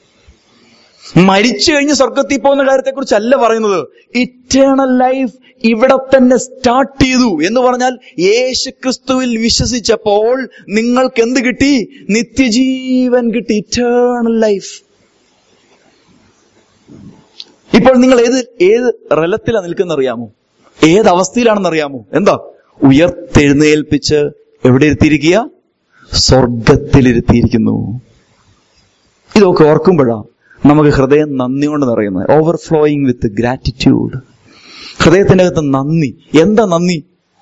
Speaker 1: മരിച്ചു കഴിഞ്ഞ് സ്വർഗത്തിൽ പോകുന്ന കാര്യത്തെക്കുറിച്ചല്ല പറയുന്നത് ഇറ്റേണൽ ലൈഫ് ഇവിടെ തന്നെ സ്റ്റാർട്ട് ചെയ്തു എന്ന് പറഞ്ഞാൽ യേശു ക്രിസ്തുവിൽ വിശ്വസിച്ചപ്പോൾ നിങ്ങൾക്ക് എന്ത് കിട്ടി നിത്യജീവൻ കിട്ടി ഇറ്റേണൽ ലൈഫ് ഇപ്പോൾ നിങ്ങൾ ഏത് ഏത് റലത്തിലാണ് നിൽക്കുന്ന അറിയാമോ ഏത് അവസ്ഥയിലാണെന്ന് അറിയാമോ എന്താ ഉയർത്തെഴുന്നേൽപ്പിച്ച് എവിടെ ഇരുത്തിയിരിക്കുക സ്വർഗത്തിലിരുത്തിയിരിക്കുന്നു ഇതൊക്കെ ഓർക്കുമ്പോഴാ നമുക്ക് ഹൃദയം നന്ദി കൊണ്ട് നിറയുന്നത് ഓവർഫ്ലോയിങ് വിത്ത് ഗ്രാറ്റിറ്റ്യൂഡ് ഹൃദയത്തിന്റെ അകത്ത് നന്ദി എന്താ നന്ദി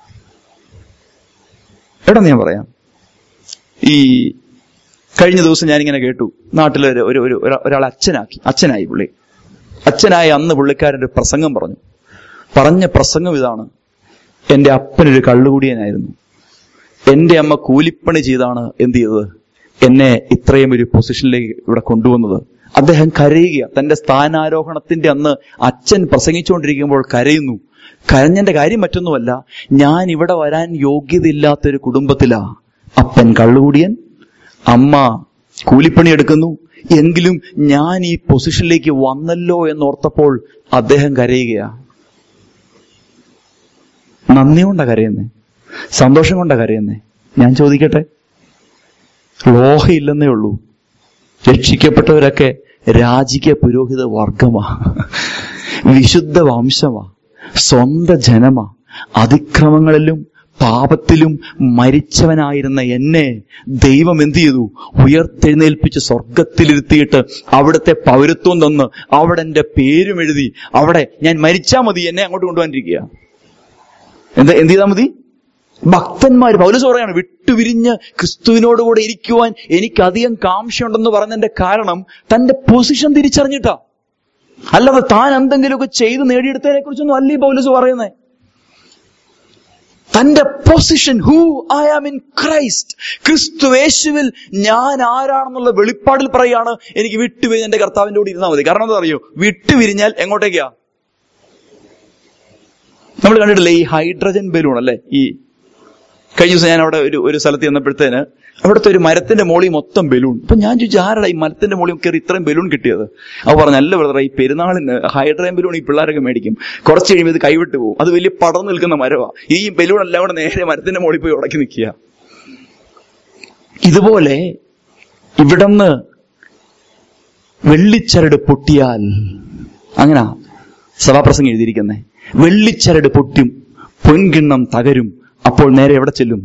Speaker 1: എടാ ഞാൻ പറയാം ഈ കഴിഞ്ഞ ദിവസം ഞാനിങ്ങനെ കേട്ടു നാട്ടിലെ ഒരു ഒരു ഒരു ഒരാ- ഒരാൾ അച്ഛനാക്കി അച്ഛനായി പുള്ളി അച്ഛനായ അന്ന് പുള്ളിക്കാരൻ ഒരു പ്രസംഗം പറഞ്ഞു പറഞ്ഞ പ്രസംഗം ഇതാണ് എന്റെ അപ്പനൊരു കള്ളുകൂടിയനായിരുന്നു എന്റെ അമ്മ കൂലിപ്പണി ചെയ്താണ് എന്ത് ചെയ്തത് എന്നെ ഇത്രയും ഒരു പൊസിഷനിലേക്ക് ഇവിടെ കൊണ്ടുവന്നത് അദ്ദേഹം കരയുക തന്റെ സ്ഥാനാരോഹണത്തിന്റെ അന്ന് അച്ഛൻ പ്രസംഗിച്ചുകൊണ്ടിരിക്കുമ്പോൾ കരയുന്നു കരഞ്ഞന്റെ കാര്യം മറ്റൊന്നുമല്ല ഞാൻ ഇവിടെ വരാൻ യോഗ്യതയില്ലാത്തൊരു കുടുംബത്തിലാ അപ്പൻ കള്ളുകൂടിയൻ അമ്മ കൂലിപ്പണി എടുക്കുന്നു എങ്കിലും ഞാൻ ഈ പൊസിഷനിലേക്ക് വന്നല്ലോ എന്നോർത്തപ്പോൾ അദ്ദേഹം കരയുകയാ നന്ദി കൊണ്ടാ കരയുന്നേ സന്തോഷം കൊണ്ടാ കരയുന്നേ ഞാൻ ചോദിക്കട്ടെ ലോഹയില്ലെന്നേ ഉള്ളൂ രക്ഷിക്കപ്പെട്ടവരൊക്കെ രാജിക പുരോഹിത വർഗമാ വിശുദ്ധ വംശമാ സ്വന്ത ജനമാ അതിക്രമങ്ങളിലും പാപത്തിലും മരിച്ചവനായിരുന്ന എന്നെ ദൈവം എന്ത് ചെയ്തു ഉയർത്തെഴുന്നേൽപ്പിച്ച് സ്വർഗത്തിലിരുത്തിയിട്ട് അവിടുത്തെ പൗരത്വം തന്ന് അവിടെ എന്റെ പേരും എഴുതി അവിടെ ഞാൻ മരിച്ചാ മതി എന്നെ അങ്ങോട്ട് കൊണ്ടുപോകാനിരിക്കുക എന്താ എന്ത് ചെയ്താൽ മതി ഭക്തന്മാർ പൗലസ് പറയാണ് വിട്ടുപിരിഞ്ഞ് ക്രിസ്തുവിനോട് കൂടെ ഇരിക്കുവാൻ എനിക്ക് അധികം കാംക്ഷയുണ്ടെന്ന് പറഞ്ഞതിന്റെ കാരണം തന്റെ പൊസിഷൻ തിരിച്ചറിഞ്ഞിട്ടാ അല്ലാതെ താൻ എന്തെങ്കിലുമൊക്കെ ചെയ്ത് നേടിയെടുത്തതിനെ കുറിച്ചൊന്നും അല്ല ഈ പൗലസ് പറയുന്നത് തന്റെ position who I am in Christ ക്രിസ്തു യേശുവിൽ ഞാൻ ആരാണെന്നുള്ള വെളിപ്പാടിൽ പറയാണ് എനിക്ക് വിട്ടുപിരിഞ്ഞ് എന്റെ കർത്താവിന്റെ കൂടെ ഇരുന്നാൽ മതി കാരണം എന്താ അറിയോ വിട്ടുപിരിഞ്ഞാൽ എങ്ങോട്ടേക്കാ നമ്മൾ കണ്ടിട്ടില്ലേ ഈ ഹൈഡ്രജൻ ബലൂൺ അല്ലേ ഈ കഴിഞ്ഞ ദിവസം ഞാൻ അവിടെ ഒരു ഒരു സ്ഥലത്ത് ചെന്നപ്പോഴത്തേന് അവിടുത്തെ ഒരു മരത്തിന്റെ മോളിൽ മൊത്തം ബലൂൺ അപ്പൊ ഞാൻ ചോദിച്ചു ആരടാ ഈ മരത്തിന്റെ മോളിൽ കയറി ഇത്രയും ബലൂൺ കിട്ടിയത് അവ പറഞ്ഞു അല്ല ബ്രദറെ ഈ പെരുന്നാളിന് ഹൈഡ്രജൻ ബലൂൺ ഈ പിള്ളേരൊക്കെ മേടിക്കും കുറച്ച് കഴിയുമ്പോൾ ഇത് കൈവിട്ട് പോകും അത് വലിയ പടർന്നു നിൽക്കുന്ന മരവാ ഈ ബലൂൺ എല്ലാം കൂടെ നേരെ മരത്തിന്റെ മോളിൽ പോയി ഉടക്കി നിൽക്കുക ഇതുപോലെ ഇവിടുന്ന് വെള്ളിച്ചരട് പൊട്ടിയാൽ അങ്ങനാ സഭാപ്രസംഗം എഴുതിയിരിക്കുന്നേ വെള്ളിച്ചരട് പൊട്ടും പൊൻകിണ്ണം തകരും അപ്പോൾ നേരെ എവിടെ ചെല്ലും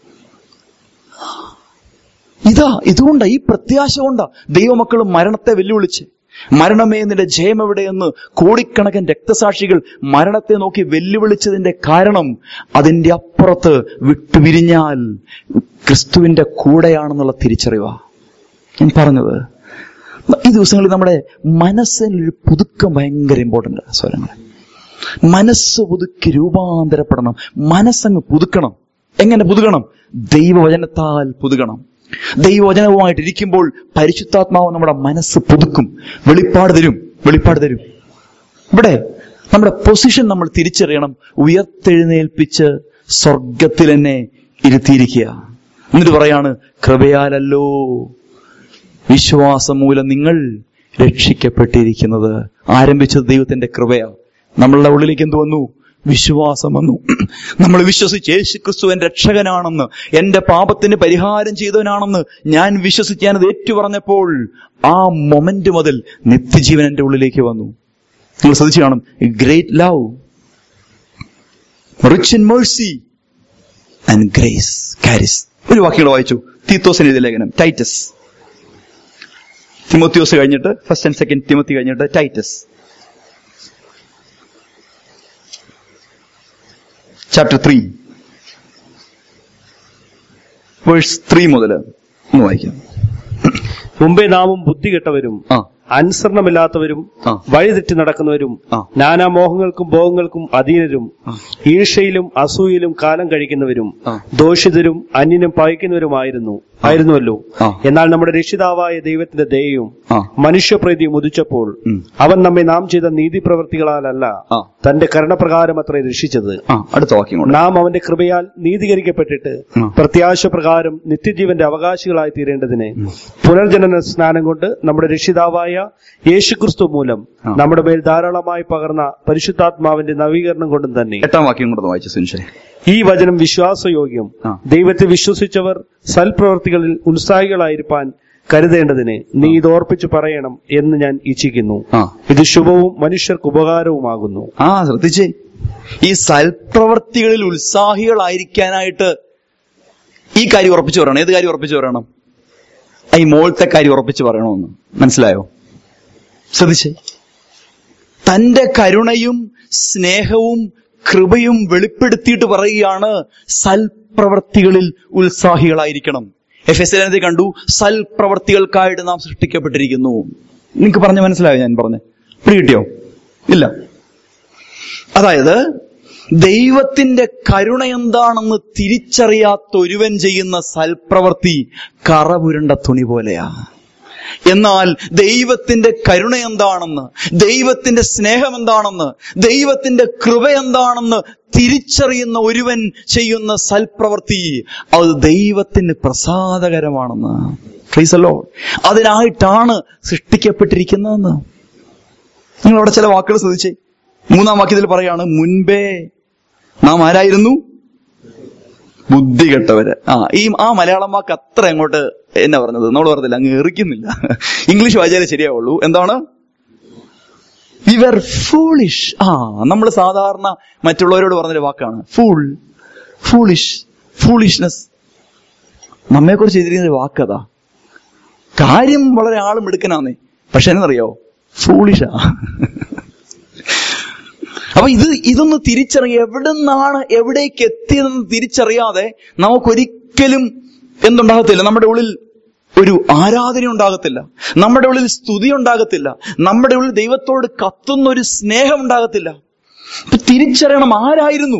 Speaker 1: ഇതാ ഇതുകൊണ്ടാ ഈ പ്രത്യാശ കൊണ്ടാ ദൈവമക്കൾ മരണത്തെ വെല്ലുവിളിച്ച് മരണമേ നിന്റെ ജയം എവിടെയെന്ന് കോടിക്കണക്കിന് രക്തസാക്ഷികൾ മരണത്തെ നോക്കി വെല്ലുവിളിച്ചതിന്റെ കാരണം അതിന്റെ അപ്പുറത്ത് വിട്ടുപിരിഞ്ഞാൽ ക്രിസ്തുവിന്റെ കൂടെയാണെന്നുള്ള തിരിച്ചറിവാ ഞാൻ പറഞ്ഞത് ഈ ദിവസങ്ങളിൽ നമ്മുടെ മനസ്സിനൊരു പുതുക്കം ഭയങ്കര ഇമ്പോർട്ടന്റ് സ്വരങ്ങളെ മനസ്സ് പുതുക്കി രൂപാന്തരപ്പെടണം മനസ്സങ്ങ് പുതുക്കണം എങ്ങനെ പുതുക്കണം ദൈവവചനത്താൽ പുതുക്കണം ദൈവവചനവുമായിട്ട് ഇരിക്കുമ്പോൾ പരിശുദ്ധാത്മാവ് നമ്മുടെ മനസ്സ് പുതുക്കും വെളിപ്പാട് തരും വെളിപ്പാട് തരും ഇവിടെ നമ്മുടെ പൊസിഷൻ നമ്മൾ തിരിച്ചറിയണം ഉയർത്തെഴുന്നേൽപ്പിച്ച് സ്വർഗത്തിൽ എന്നെ ഇരുത്തിയിരിക്കുക എന്നിട്ട് പറയാണ് കൃപയാലല്ലോ വിശ്വാസം മൂലം നിങ്ങൾ രക്ഷിക്കപ്പെട്ടിരിക്കുന്നത് ആരംഭിച്ചത് ദൈവത്തിന്റെ കൃപയാ നമ്മളുടെ ഉള്ളിലേക്ക് എന്ത് വന്നു വിശ്വാസം വന്നു നമ്മൾ വിശ്വസിച്ച് യേശു ക്രിസ്തു എന്റെ രക്ഷകനാണെന്ന് എന്റെ പാപത്തിന് പരിഹാരം ചെയ്തവനാണെന്ന് ഞാൻ വിശ്വസിച്ച് ഞാനത് ഏറ്റുപറഞ്ഞപ്പോൾ ആ മൊമെന്റ് മുതൽ നിത്യജീവൻ എന്റെ ഉള്ളിലേക്ക് വന്നു നിങ്ങൾ ശ്രദ്ധിച്ചു കാണും great love rich in mercy and grace കാരിസ് ഒരു വാക്യങ്ങൾ വായിച്ചു തീത്തോസിന് എഴുതിയ ലേഖനം ടൈറ്റസ് തിമോത്യോസ് കഴിഞ്ഞിട്ട് ഫസ്റ്റ് ആൻഡ് സെക്കൻഡ് തിമോത്തി കഴിഞ്ഞിട്ട് Titus chapter three verse three മുതൽ ഒന്ന് വായിക്കാം
Speaker 2: മുമ്പേ നാമും ബുദ്ധി കെട്ടവരും
Speaker 1: ആ
Speaker 2: അനുസരണമില്ലാത്തവരും
Speaker 1: ആ.
Speaker 2: വഴിതെറ്റി നടക്കുന്നവരും
Speaker 1: ആ.
Speaker 2: നാനാ മോഹങ്ങൾക്കും ഭോഗങ്ങൾക്കും അധീനരും
Speaker 1: ആ.
Speaker 2: ഈർഷയിലും അസൂയിലും കാലം കഴിക്കുന്നവരും
Speaker 1: ആ.
Speaker 2: ദോഷിതരും അന്യനും പഴിക്കുന്നവരുമായിരുന്നു ആയിരുന്നുവല്ലോ
Speaker 1: ആ.
Speaker 2: എന്നാൽ നമ്മുടെ രക്ഷിതാവായ ദൈവത്തിന്റെ ദയയും
Speaker 1: ആ
Speaker 2: മനുഷ്യപ്രീതിയും ഉദിച്ചപ്പോൾ
Speaker 1: ഉം.
Speaker 2: അവൻ നമ്മെ നാം ചെയ്ത നീതിപ്രവർത്തികളാലല്ല
Speaker 1: ആ.
Speaker 2: തന്റെ കരുണപ്രകാരം അത്രേ രക്ഷിച്ചത്
Speaker 1: ആ അടുത്ത വാക്യം കൊണ്ട്
Speaker 2: നാം അവന്റെ കൃപയാൽ നീതീകരിക്കപ്പെട്ടിട്ട്
Speaker 1: ആ.
Speaker 2: പ്രത്യാശ പ്രകാരം നിത്യജീവന്റെ അവകാശികളായി തീരേണ്ടതിന് പുനർജനന സ്നാനം കൊണ്ട് നമ്മുടെ രക്ഷിതാവായ യേശുക്രിസ്തു മൂലം
Speaker 1: ആ.
Speaker 2: നമ്മുടെ മേൽ ധാരാളമായി പകർന്ന പരിശുദ്ധാത്മാവിന്റെ നവീകരണം കൊണ്ടും തന്നെ
Speaker 1: എട്ടാം വാക്യം കൊണ്ട് വായിച്ചു സുനിഷേ
Speaker 2: ഈ വചനം വിശ്വാസയോഗ്യം
Speaker 1: ആ.
Speaker 2: ദൈവത്തെ വിശ്വസിച്ചവർ സൽപ്രവർത്തികളിൽ ഉത്സാഹികളായിരിക്കാൻ കരുതേണ്ടതിന് നീ ഇത് ഓർപ്പിച്ചു പറയണം എന്ന് ഞാൻ ഇച്ഛിക്കുന്നു
Speaker 1: ആ
Speaker 2: ഇത് ശുഭവും മനുഷ്യർക്ക് ഉപകാരവുമാകുന്നു
Speaker 1: ആ ശ്രദ്ധിച്ചേ ഈ സൽപ്രവർത്തികളിൽ ഉത്സാഹികളായിരിക്കാനായിട്ട് ഈ കാര്യം ഉറപ്പിച്ചു പറയണം ഏത് കാര്യം ഉറപ്പിച്ചു പറയണം ആ, ഈ മോളത്തെ കാര്യം ഉറപ്പിച്ചു പറയണമെന്ന് മനസ്സിലായോ ശ്രദ്ധിച്ചേ തന്റെ കരുണയും സ്നേഹവും കൃപയും വെളിപ്പെടുത്തിയിട്ട് പറയുകയാണ് സൽപ്രവർത്തികളിൽ ഉത്സാഹികളായിരിക്കണം എഫ് എസ് എൽ കണ്ടു സൽപ്രവർത്തികൾക്കായിട്ട് നാം സൃഷ്ടിക്കപ്പെട്ടിരിക്കുന്നു നിങ്ങൾക്ക് പറഞ്ഞ മനസ്സിലായോ ഞാൻ പറഞ്ഞ പിടികിട്ടിയോ ഇല്ല അതായത് ദൈവത്തിന്റെ കരുണ എന്താണെന്ന് തിരിച്ചറിയാത്ത ഒരുവൻ ചെയ്യുന്ന സൽപ്രവൃത്തി കറപുരണ്ട തുണി പോലെയാ എന്നാൽ ദൈവത്തിന്റെ കരുണ എന്താണെന്ന് ദൈവത്തിന്റെ സ്നേഹം എന്താണെന്ന് ദൈവത്തിന്റെ കൃപ എന്താണെന്ന് തിരിച്ചറിയുന്ന ഒരുവൻ ചെയ്യുന്ന സൽപ്രവൃത്തി അത് ദൈവത്തിന് പ്രസാദകരമാണെന്ന് ഫ്രീസല്ലോ അതിനായിട്ടാണ് സൃഷ്ടിക്കപ്പെട്ടിരിക്കുന്നതെന്ന് നിങ്ങൾ അവിടെ ചില വാക്കുകൾ ശ്രദ്ധിച്ചേ മൂന്നാം വാക്യത്തിൽ പറയാണ് മുൻപേ നാം ആരായിരുന്നു ബുദ്ധി കെട്ടവര് ആ ഈ ആ മലയാളം വാക്ക് അത്ര അങ്ങോട്ട് എന്നാ പറഞ്ഞത് നമ്മൾ പറഞ്ഞില്ല അങ്ങ് എറിക്കുന്നില്ല ഇംഗ്ലീഷ് വായിച്ചാലേ ശരിയാവുള്ളൂ എന്താണ് ഇവർ ഫൂളിഷ് ആ നമ്മൾ സാധാരണ മറ്റുള്ളവരോട് പറഞ്ഞൊരു വാക്കാണ് ഫൂൾ ഫൂളിഷ് ഫൂളിഷ്നെസ് നമ്മെ കുറിച്ച് എഴുതിയിരിക്കുന്ന ഒരു വാക്കതാ കാര്യം വളരെ ആളും എടുക്കനാന്നേ പക്ഷെ എന്നറിയോ ഫൂളിഷാ അപ്പൊ ഇത് ഇതൊന്ന് തിരിച്ചറിയ എവിടെ നിന്നാണ് എവിടേക്ക് എത്തിയതെന്ന് തിരിച്ചറിയാതെ നമുക്കൊരിക്കലും എന്തുണ്ടാകത്തില്ല നമ്മുടെ ഉള്ളിൽ ഒരു ആരാധന ഉണ്ടാകത്തില്ല നമ്മുടെ ഉള്ളിൽ സ്തുതി ഉണ്ടാകത്തില്ല നമ്മുടെ ഉള്ളിൽ ദൈവത്തോട് കത്തുന്ന ഒരു സ്നേഹം ഉണ്ടാകത്തില്ല അപ്പൊ തിരിച്ചറിയണം ആരായിരുന്നു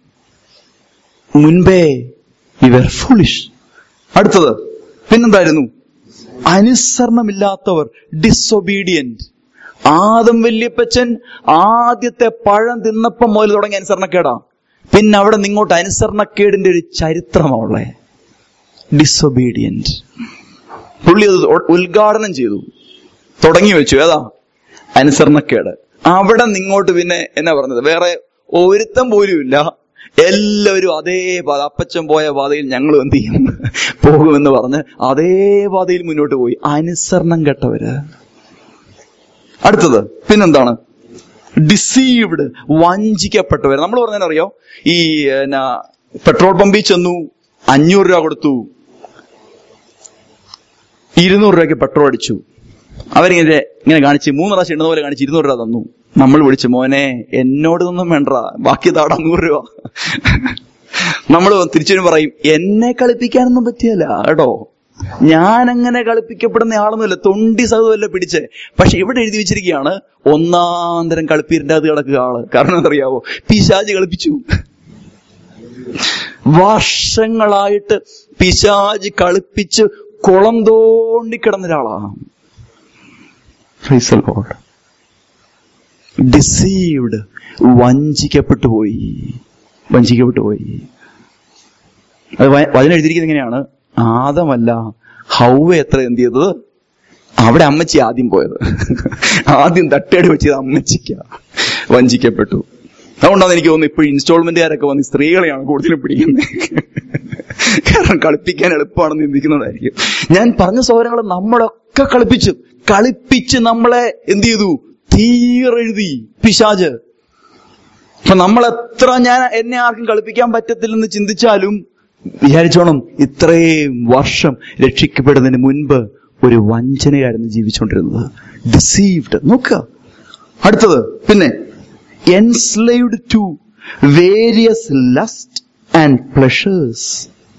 Speaker 1: മുൻപേ ഇവർ ഫുളിഷ് അടുത്തത് പിന്നെന്തായിരുന്നു അനുസരണമില്ലാത്തവർ ഡിസൊബീഡിയന്റ് ആദം വല്യപ്പച്ചൻ ആദ്യത്തെ പഴം തിന്നപ്പം മുതൽ തുടങ്ങിയ അനുസരണക്കേടാ പിന്നെ അവിടെ നിങ്ങോട്ട് അനുസരണക്കേടിന്റെ ഒരു ചരിത്രമാവുള്ളേ ഡിസൊബീഡിയന്റ് പുള്ളി അത് ഉ- ഉദ്ഘാടനം ചെയ്തു തുടങ്ങി വെച്ചു ഏതാ അനുസരണക്കേട് അവിടെ നിങ്ങോട്ട് പിന്നെ എന്നാ പറഞ്ഞത് വേറെ ഒരുത്തം പോലും ഇല്ല എല്ലാവരും അതേ പാത അപ്പച്ചൻ പോയ പാതയിൽ ഞങ്ങൾ എന്ത് ചെയ്യും പോകുമെന്ന് പറഞ്ഞ് അതേ പാതയിൽ മുന്നോട്ട് പോയി അനുസരണം കെട്ടവര് അടുത്തത് പിന്നെന്താണ് ഡിസീവ്ഡ് വഞ്ചിക്കപ്പെട്ടവർ നമ്മൾ പറഞ്ഞറിയോ ഈ എന്നാ പെട്രോൾ പമ്പിൽ ചെന്നു അഞ്ഞൂറ് രൂപ കൊടുത്തു ഇരുന്നൂറ് രൂപയ്ക്ക് പെട്രോൾ അടിച്ചു അവരിങ്ങനെ ഇങ്ങനെ കാണിച്ച് മൂന്ന് പ്രാവശ്യം ഇടുന്ന പോലെ കാണിച്ച് ഇരുന്നൂറ് രൂപ തന്നു നമ്മൾ വിളിച്ചു മോനെ എന്നോട് ഒന്നും വേണ്ട ബാക്കി താടാ നൂറ് രൂപ നമ്മൾ തിരിച്ചു പറയും എന്നെ കളിപ്പിക്കാനൊന്നും പറ്റിയല്ല കേട്ടോ ഞാൻ അങ്ങനെ കളിപ്പിക്കപ്പെടുന്ന ആളൊന്നുമില്ല തൊണ്ടി സഹതമല്ല പിടിച്ചേ പക്ഷെ ഇവിടെ എഴുതി വെച്ചിരിക്കുകയാണ് ഒന്നാം തരം കളിപ്പീരിന്റെ അത് കിടക്കുക ആള് കാരണം എന്തറിയാവോ പിശാജ് കളിപ്പിച്ചു വർഷങ്ങളായിട്ട് പിശാജ് കളിപ്പിച്ച് കുളം തോണ്ടി കിടന്ന ഒരാളാണ് ഡിസീവ്ഡ് വഞ്ചിക്കപ്പെട്ടു പോയി വഞ്ചിക്കപ്പെട്ടു പോയി അത് വ- വചനം എഴുതിയിരിക്കുന്നത് എങ്ങനെയാണ് ആദമല്ല ഹൗവ എത്ര എന്ത് ചെയ്തത് അവിടെ അമ്മച്ചി ആദ്യം പോയത് ആദ്യം തട്ടേട് വെച്ചത് അമ്മച്ചിക്ക വഞ്ചിക്കപ്പെട്ടു അതുകൊണ്ടാണ് എനിക്ക് തോന്നുന്നു ഇപ്പോഴും ഇൻസ്റ്റാൾമെന്റുകാരൊക്കെ വന്ന് ഈ സ്ത്രീകളെയാണ് കൂടുതലും പിടിക്കുന്നത് കാരണം കളിപ്പിക്കാൻ എളുപ്പമാണെന്ന് ചിന്തിക്കുന്നതായിരിക്കും ഞാൻ പറഞ്ഞ സൗകര്യങ്ങൾ നമ്മളൊക്കെ കളിപ്പിച്ചു കളിപ്പിച്ച് നമ്മളെ എന്ത് ചെയ്തു തീരെഴുതി പിശാജ് അപ്പൊ നമ്മൾ എത്ര ഞാൻ എന്നെ ആർക്കും കളിപ്പിക്കാൻ പറ്റത്തില്ലെന്ന് ചിന്തിച്ചാലും വിചാരിച്ചോണം ഇത്രയും വർഷം രക്ഷിക്കപ്പെടുന്നതിന് മുൻപ് ഒരു വഞ്ചനയായിരുന്നു ജീവിച്ചുകൊണ്ടിരുന്നത് ഡിസീവ്ഡ് നോക്കുക അടുത്തത് പിന്നെ enslaved to various lust and pleasures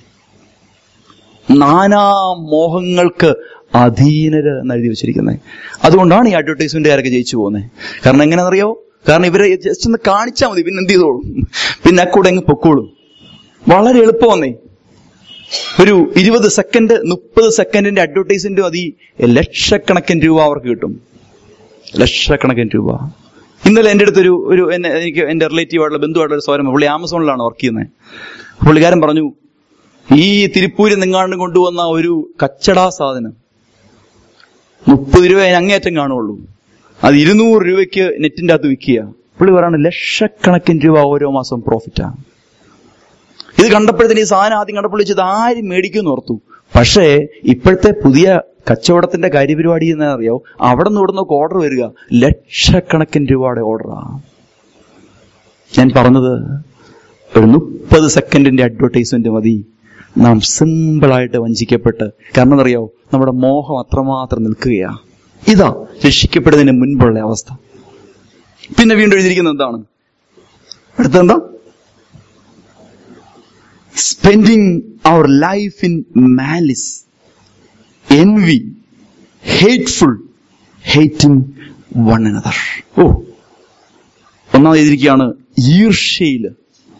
Speaker 1: നാനാ മോഹങ്ങൾക്ക് അധീനര് എന്ന് എഴുതി വെച്ചിരിക്കുന്നത് അതുകൊണ്ടാണ് ഈ അഡ്വർടൈസ്മെന്റുകാരൊക്കെ ജയിച്ചു പോകുന്നത് കാരണം എങ്ങനെയാണെന്നറിയോ കാരണം ഇവരെ ജസ്റ്റ് ഒന്ന് കാണിച്ചാൽ മതി പിന്നെ എന്ത് ചെയ്തോളും പിന്നെ അക്കൂടെ അങ്ങ് പൊക്കോളും വളരെ എളുപ്പമെന്നേ ഒരു ഇരുപത് സെക്കൻഡ് മുപ്പത് സെക്കൻഡിന്റെ അഡ്വർടൈസ്മെന്റ് മതി ലക്ഷക്കണക്കിന് രൂപ അവർക്ക് കിട്ടും ലക്ഷക്കണക്കിന് രൂപ ഇന്നലെ എൻ്റെ അടുത്തൊരു ഒരു എന്നെ എനിക്ക് എൻ്റെ റിലേറ്റീവ് ആയിട്ടുള്ള ബന്ധുവായിട്ടുള്ള ഒരു സൗരം പുള്ളി ആമസോണിലാണ് വർക്ക് ചെയ്യുന്നത് പുള്ളിക്കാരൻ പറഞ്ഞു ഈ തിരുപ്പൂരിൽ നിങ്ങാണ്ട് കൊണ്ടുവന്ന ഒരു കച്ചടാ സാധനം മുപ്പത് രൂപ അതിന് അങ്ങേയറ്റം കാണുള്ളൂ അത് ഇരുന്നൂറ് രൂപയ്ക്ക് നെറ്റിന്റെ അകത്ത് വിൽക്കുക പുള്ളി പറയാണ് ലക്ഷക്കണക്കിന് രൂപ ഓരോ മാസം പ്രോഫിറ്റാണ് ഇത് കണ്ടപ്പോഴത്തേന് ഈ സാധനം ആദ്യം കണ്ടപ്പോൾ ഇത് ആരും മേടിക്കുമെന്ന് ഓർത്തു പക്ഷേ ഇപ്പോഴത്തെ പുതിയ കച്ചവടത്തിന്റെ കാര്യപരിപാടി എന്ന് അറിയോ അവിടെ നിന്ന് ഇവിടെ നിന്നൊക്കെ ഓർഡർ വരിക ലക്ഷക്കണക്കിന് രൂപയുടെ ഓർഡറാ ഞാൻ പറഞ്ഞത് ഒരു മുപ്പത് സെക്കൻഡിന്റെ അഡ്വർടൈസ്മെന്റ് മതി നാം സിമ്പിളായിട്ട് വഞ്ചിക്കപ്പെട്ട് കാരണം എന്നറിയോ നമ്മുടെ മോഹം അത്രമാത്രം നിൽക്കുകയാ ഇതാ രക്ഷിക്കപ്പെടുന്നതിന് മുൻപുള്ള അവസ്ഥ പിന്നെ വീണ്ടും എഴുതിയിരിക്കുന്നത് എന്താണ് അടുത്തെന്താ spending our life in malice envy, hateful, hating one another. ഓ ഒന്നാമത് എഴുതിയിരിക്കുകയാണ് ഈർഷ്യയില്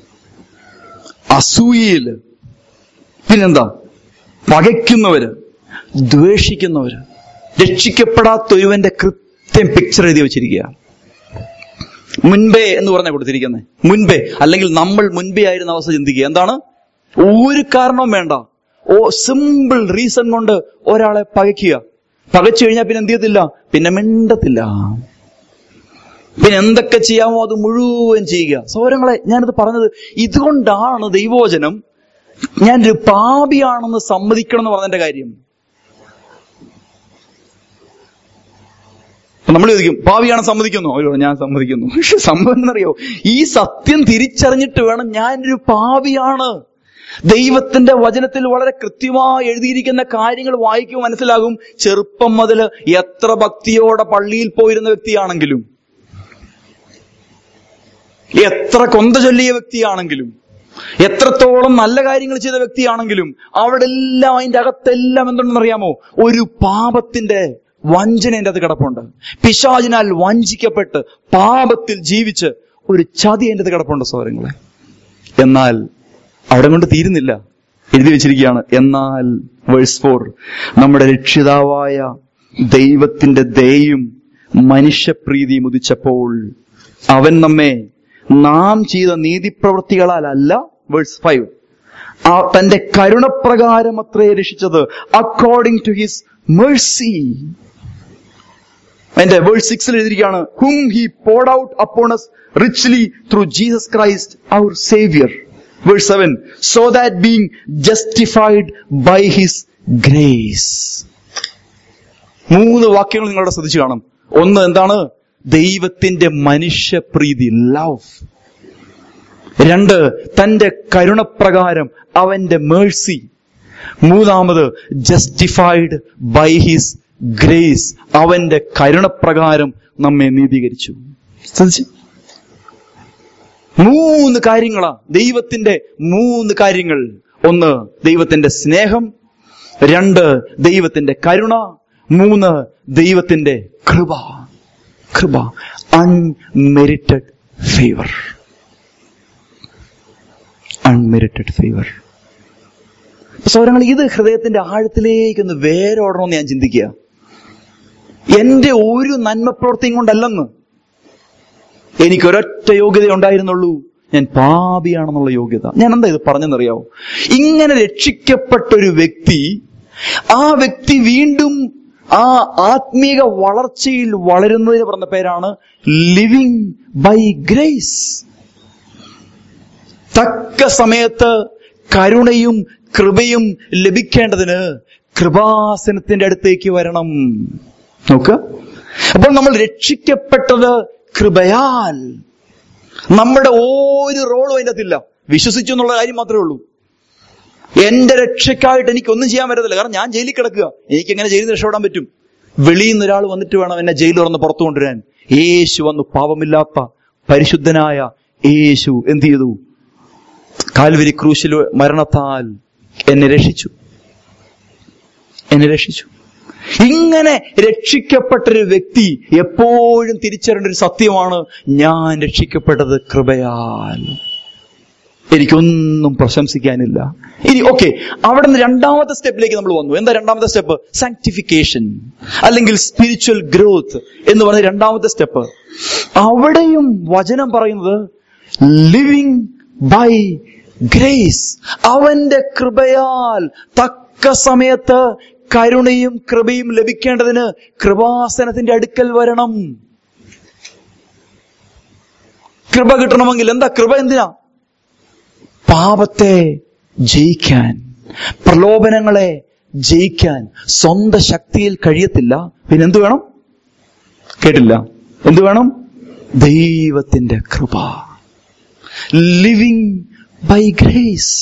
Speaker 1: അസൂയയില് പിന്നെന്താ പകയ്ക്കുന്നവര് ദ്വേഷിക്കുന്നവര് രക്ഷിക്കപ്പെടാത്ത ഒരുവന്റെ കൃത്യം പിക്ചർ എഴുതി വെച്ചിരിക്കുകയാണ് മുൻപേ എന്ന് പറഞ്ഞാൽ കൊടുത്തിരിക്കുന്നത് മുൻപേ അല്ലെങ്കിൽ നമ്മൾ മുൻപേ ആയിരുന്ന അവസ്ഥ ചിന്തിക്കുക എന്താണ് ഒരു കാരണവും വേണ്ട ഓ സിമ്പിൾ റീസൺ കൊണ്ട് ഒരാളെ പകയ്ക്കുക പകച്ചു കഴിഞ്ഞാൽ പിന്നെ എന്ത് ചെയ്യത്തില്ല പിന്നെ മിണ്ടത്തില്ല പിന്നെ എന്തൊക്കെ ചെയ്യാമോ അത് മുഴുവൻ ചെയ്യുക സൗരങ്ങളെ ഞാനിത് പറഞ്ഞത് ഇതുകൊണ്ടാണ് ദൈവോചനം ഞാനൊരു പാപിയാണെന്ന് സമ്മതിക്കണം എന്ന് പറഞ്ഞതിന്റെ കാര്യം അപ്പൊ നമ്മൾ ചോദിക്കും ഭാവിയാണ് സമ്മതിക്കുന്നു അവരോ ഞാൻ സമ്മതിക്കുന്നു പക്ഷെ സംഭവം എന്നറിയോ ഈ സത്യം തിരിച്ചറിഞ്ഞിട്ട് വേണം ഞാനൊരു പാവിയാണ് ദൈവത്തിന്റെ വചനത്തിൽ വളരെ കൃത്യമായി എഴുതിയിരിക്കുന്ന കാര്യങ്ങൾ വായിക്കുമ്പോൾ മനസ്സിലാകും ചെറുപ്പം മുതൽ എത്ര ഭക്തിയോടെ പള്ളിയിൽ പോയിരുന്ന വ്യക്തിയാണെങ്കിലും എത്ര കൊന്ത ചൊല്ലിയ വ്യക്തിയാണെങ്കിലും എത്രത്തോളം നല്ല കാര്യങ്ങൾ ചെയ്ത വ്യക്തിയാണെങ്കിലും അവിടെ എല്ലാം അതിന്റെ അകത്തെല്ലാം എന്തുണ്ടെന്ന് അറിയാമോ ഒരു പാപത്തിന്റെ വഞ്ചന എൻ്റെ അത് കിടപ്പുണ്ട് പിശാചിനാൽ വഞ്ചിക്കപ്പെട്ട് പാപത്തിൽ ജീവിച്ച് ഒരു ചതി എൻ്റെ അത് കിടപ്പുണ്ട് സൗരങ്ങളെ എന്നാൽ അവിടെ കൊണ്ട് തീരുന്നില്ല എഴുതി വെച്ചിരിക്കുകയാണ് എന്നാൽ വേഴ്സ് ഫോർ നമ്മുടെ രക്ഷിതാവായ ദൈവത്തിന്റെ ദയും മനുഷ്യപ്രീതിയും ഉദിച്ചപ്പോൾ അവൻ നമ്മെ നാം ചെയ്ത നീതിപ്രവൃത്തികളാലല്ല വേഴ്സ് ഫൈവ് ആ തന്റെ കരുണപ്രകാരം അത്രേ രക്ഷിച്ചത് അക്കോർഡിംഗ് ടു ഹിസ് മേഴ്സി അതിന്റെ വേൾഡ് സിക്സിൽ എഴുതിയിരിക്കുകയാണ് hmm he poured out upon us richly through Jesus Christ our saviour verse seven so that being justified by his grace മൂന്ന് വാക്യങ്ങൾ നിങ്ങളുടെ ശ്രദ്ധിച്ചു കാണും ഒന്ന് എന്താണ് ദൈവത്തിന്റെ മനുഷ്യപ്രീതി ലവ് രണ്ട് തന്റെ കരുണപ്രകാരം അവന്റെ മേഴ്സി മൂന്നാമത് ജസ്റ്റിഫൈഡ് ബൈ ഹിസ് ഗ്രേസ് അവന്റെ കരുണപ്രകാരം നമ്മെ നീതീകരിച്ചു ശ്രദ്ധിച്ചു മൂന്ന് കാര്യങ്ങളാ ദൈവത്തിന്റെ മൂന്ന് കാര്യങ്ങൾ ഒന്ന് ദൈവത്തിന്റെ സ്നേഹം രണ്ട് ദൈവത്തിന്റെ കരുണ മൂന്ന് ദൈവത്തിന്റെ കൃപ കൃപ അൺമെരിറ്റഡ് ഫേവർ അൺമെരിറ്റഡ് ഫേവർ സൗരങ്ങൾ ഇത് ഹൃദയത്തിന്റെ ആഴത്തിലേക്കൊന്ന് വേരോടണമെന്ന് ഞാൻ ചിന്തിക്കുക എന്റെ ഒരു നന്മപ്രവൃത്തിയും കൊണ്ടല്ലെന്ന് എനിക്കൊരൊറ്റ യോഗ്യത ഉണ്ടായിരുന്നുള്ളൂ ഞാൻ പാപിയാണെന്നുള്ള യോഗ്യത ഞാൻ എന്താ ഇത് പറഞ്ഞെന്നറിയാവോ ഇങ്ങനെ രക്ഷിക്കപ്പെട്ട ഒരു വ്യക്തി ആ വ്യക്തി വീണ്ടും ആ ആത്മീക വളർച്ചയിൽ വളരുന്നതിന് പറഞ്ഞ പേരാണ് ലിവിങ് ബൈ ഗ്രേസ് തക്ക സമയത്ത് കരുണയും കൃപയും ലഭിക്കേണ്ടതിന് കൃപാസനത്തിന്റെ അടുത്തേക്ക് വരണം നോക്ക് അപ്പോൾ നമ്മൾ രക്ഷിക്കപ്പെട്ടത് കൃപയാൽ നമ്മുടെ ഒരു റോളും അതിൻ്റെ അകത്തില്ല വിശ്വസിച്ചു എന്നുള്ള കാര്യം മാത്രമേ ഉള്ളൂ എന്റെ രക്ഷയ്ക്കായിട്ട് എനിക്കൊന്നും ചെയ്യാൻ പറ്റത്തില്ല കാരണം ഞാൻ ജയിലിൽ കിടക്കുക എനിക്ക് എങ്ങനെ ജയിലിൽ നിന്ന് രക്ഷപ്പെടാൻ പറ്റും വെളിയിൽ നിന്ന് ഒരാൾ വന്നിട്ട് വേണം എന്നെ ജയിലിൽ തുറന്ന് പുറത്തു കൊണ്ടുവരാൻ യേശു വന്നു പാപമില്ലാത്ത പരിശുദ്ധനായ യേശു എന്ത് ചെയ്തു കാൽവരി ക്രൂശിൽ മരണത്താൽ എന്നെ രക്ഷിച്ചു എന്നെ രക്ഷിച്ചു ഇങ്ങനെ രക്ഷിക്കപ്പെട്ടൊരു വ്യക്തി എപ്പോഴും തിരിച്ചറിയേണ്ട ഒരു സത്യമാണ് ഞാൻ രക്ഷിക്കപ്പെട്ടത് കൃപയാൽ എനിക്കൊന്നും പ്രശംസിക്കാനില്ല ഇനി ഓക്കെ അവിടെ നിന്ന് രണ്ടാമത്തെ സ്റ്റെപ്പിലേക്ക് നമ്മൾ വന്നു എന്താ രണ്ടാമത്തെ സ്റ്റെപ്പ് സാങ്ക്ടിഫിക്കേഷൻ അല്ലെങ്കിൽ സ്പിരിച്വൽ ഗ്രോത്ത് എന്ന് പറഞ്ഞ രണ്ടാമത്തെ സ്റ്റെപ്പ് അവിടെയും വചനം പറയുന്നത് ലിവിങ് ബൈ ഗ്രേസ് അവന്റെ കൃപയാൽ തക്ക സമയത്ത് കരുണയും കൃപയും ലഭിക്കേണ്ടതിന് കൃപാസനത്തിന്റെ അടുക്കൽ വരണം കൃപ കിട്ടണമെങ്കിൽ എന്താ കൃപ എന്തിനാ പാപത്തെ ജയിക്കാൻ പ്രലോഭനങ്ങളെ ജയിക്കാൻ സ്വന്തം ശക്തിയിൽ കഴിയത്തില്ല പിന്നെ എന്തു വേണം കേട്ടില്ല എന്തു വേണം ദൈവത്തിന്റെ കൃപ ലിവിങ് ബൈ ഗ്രേസ്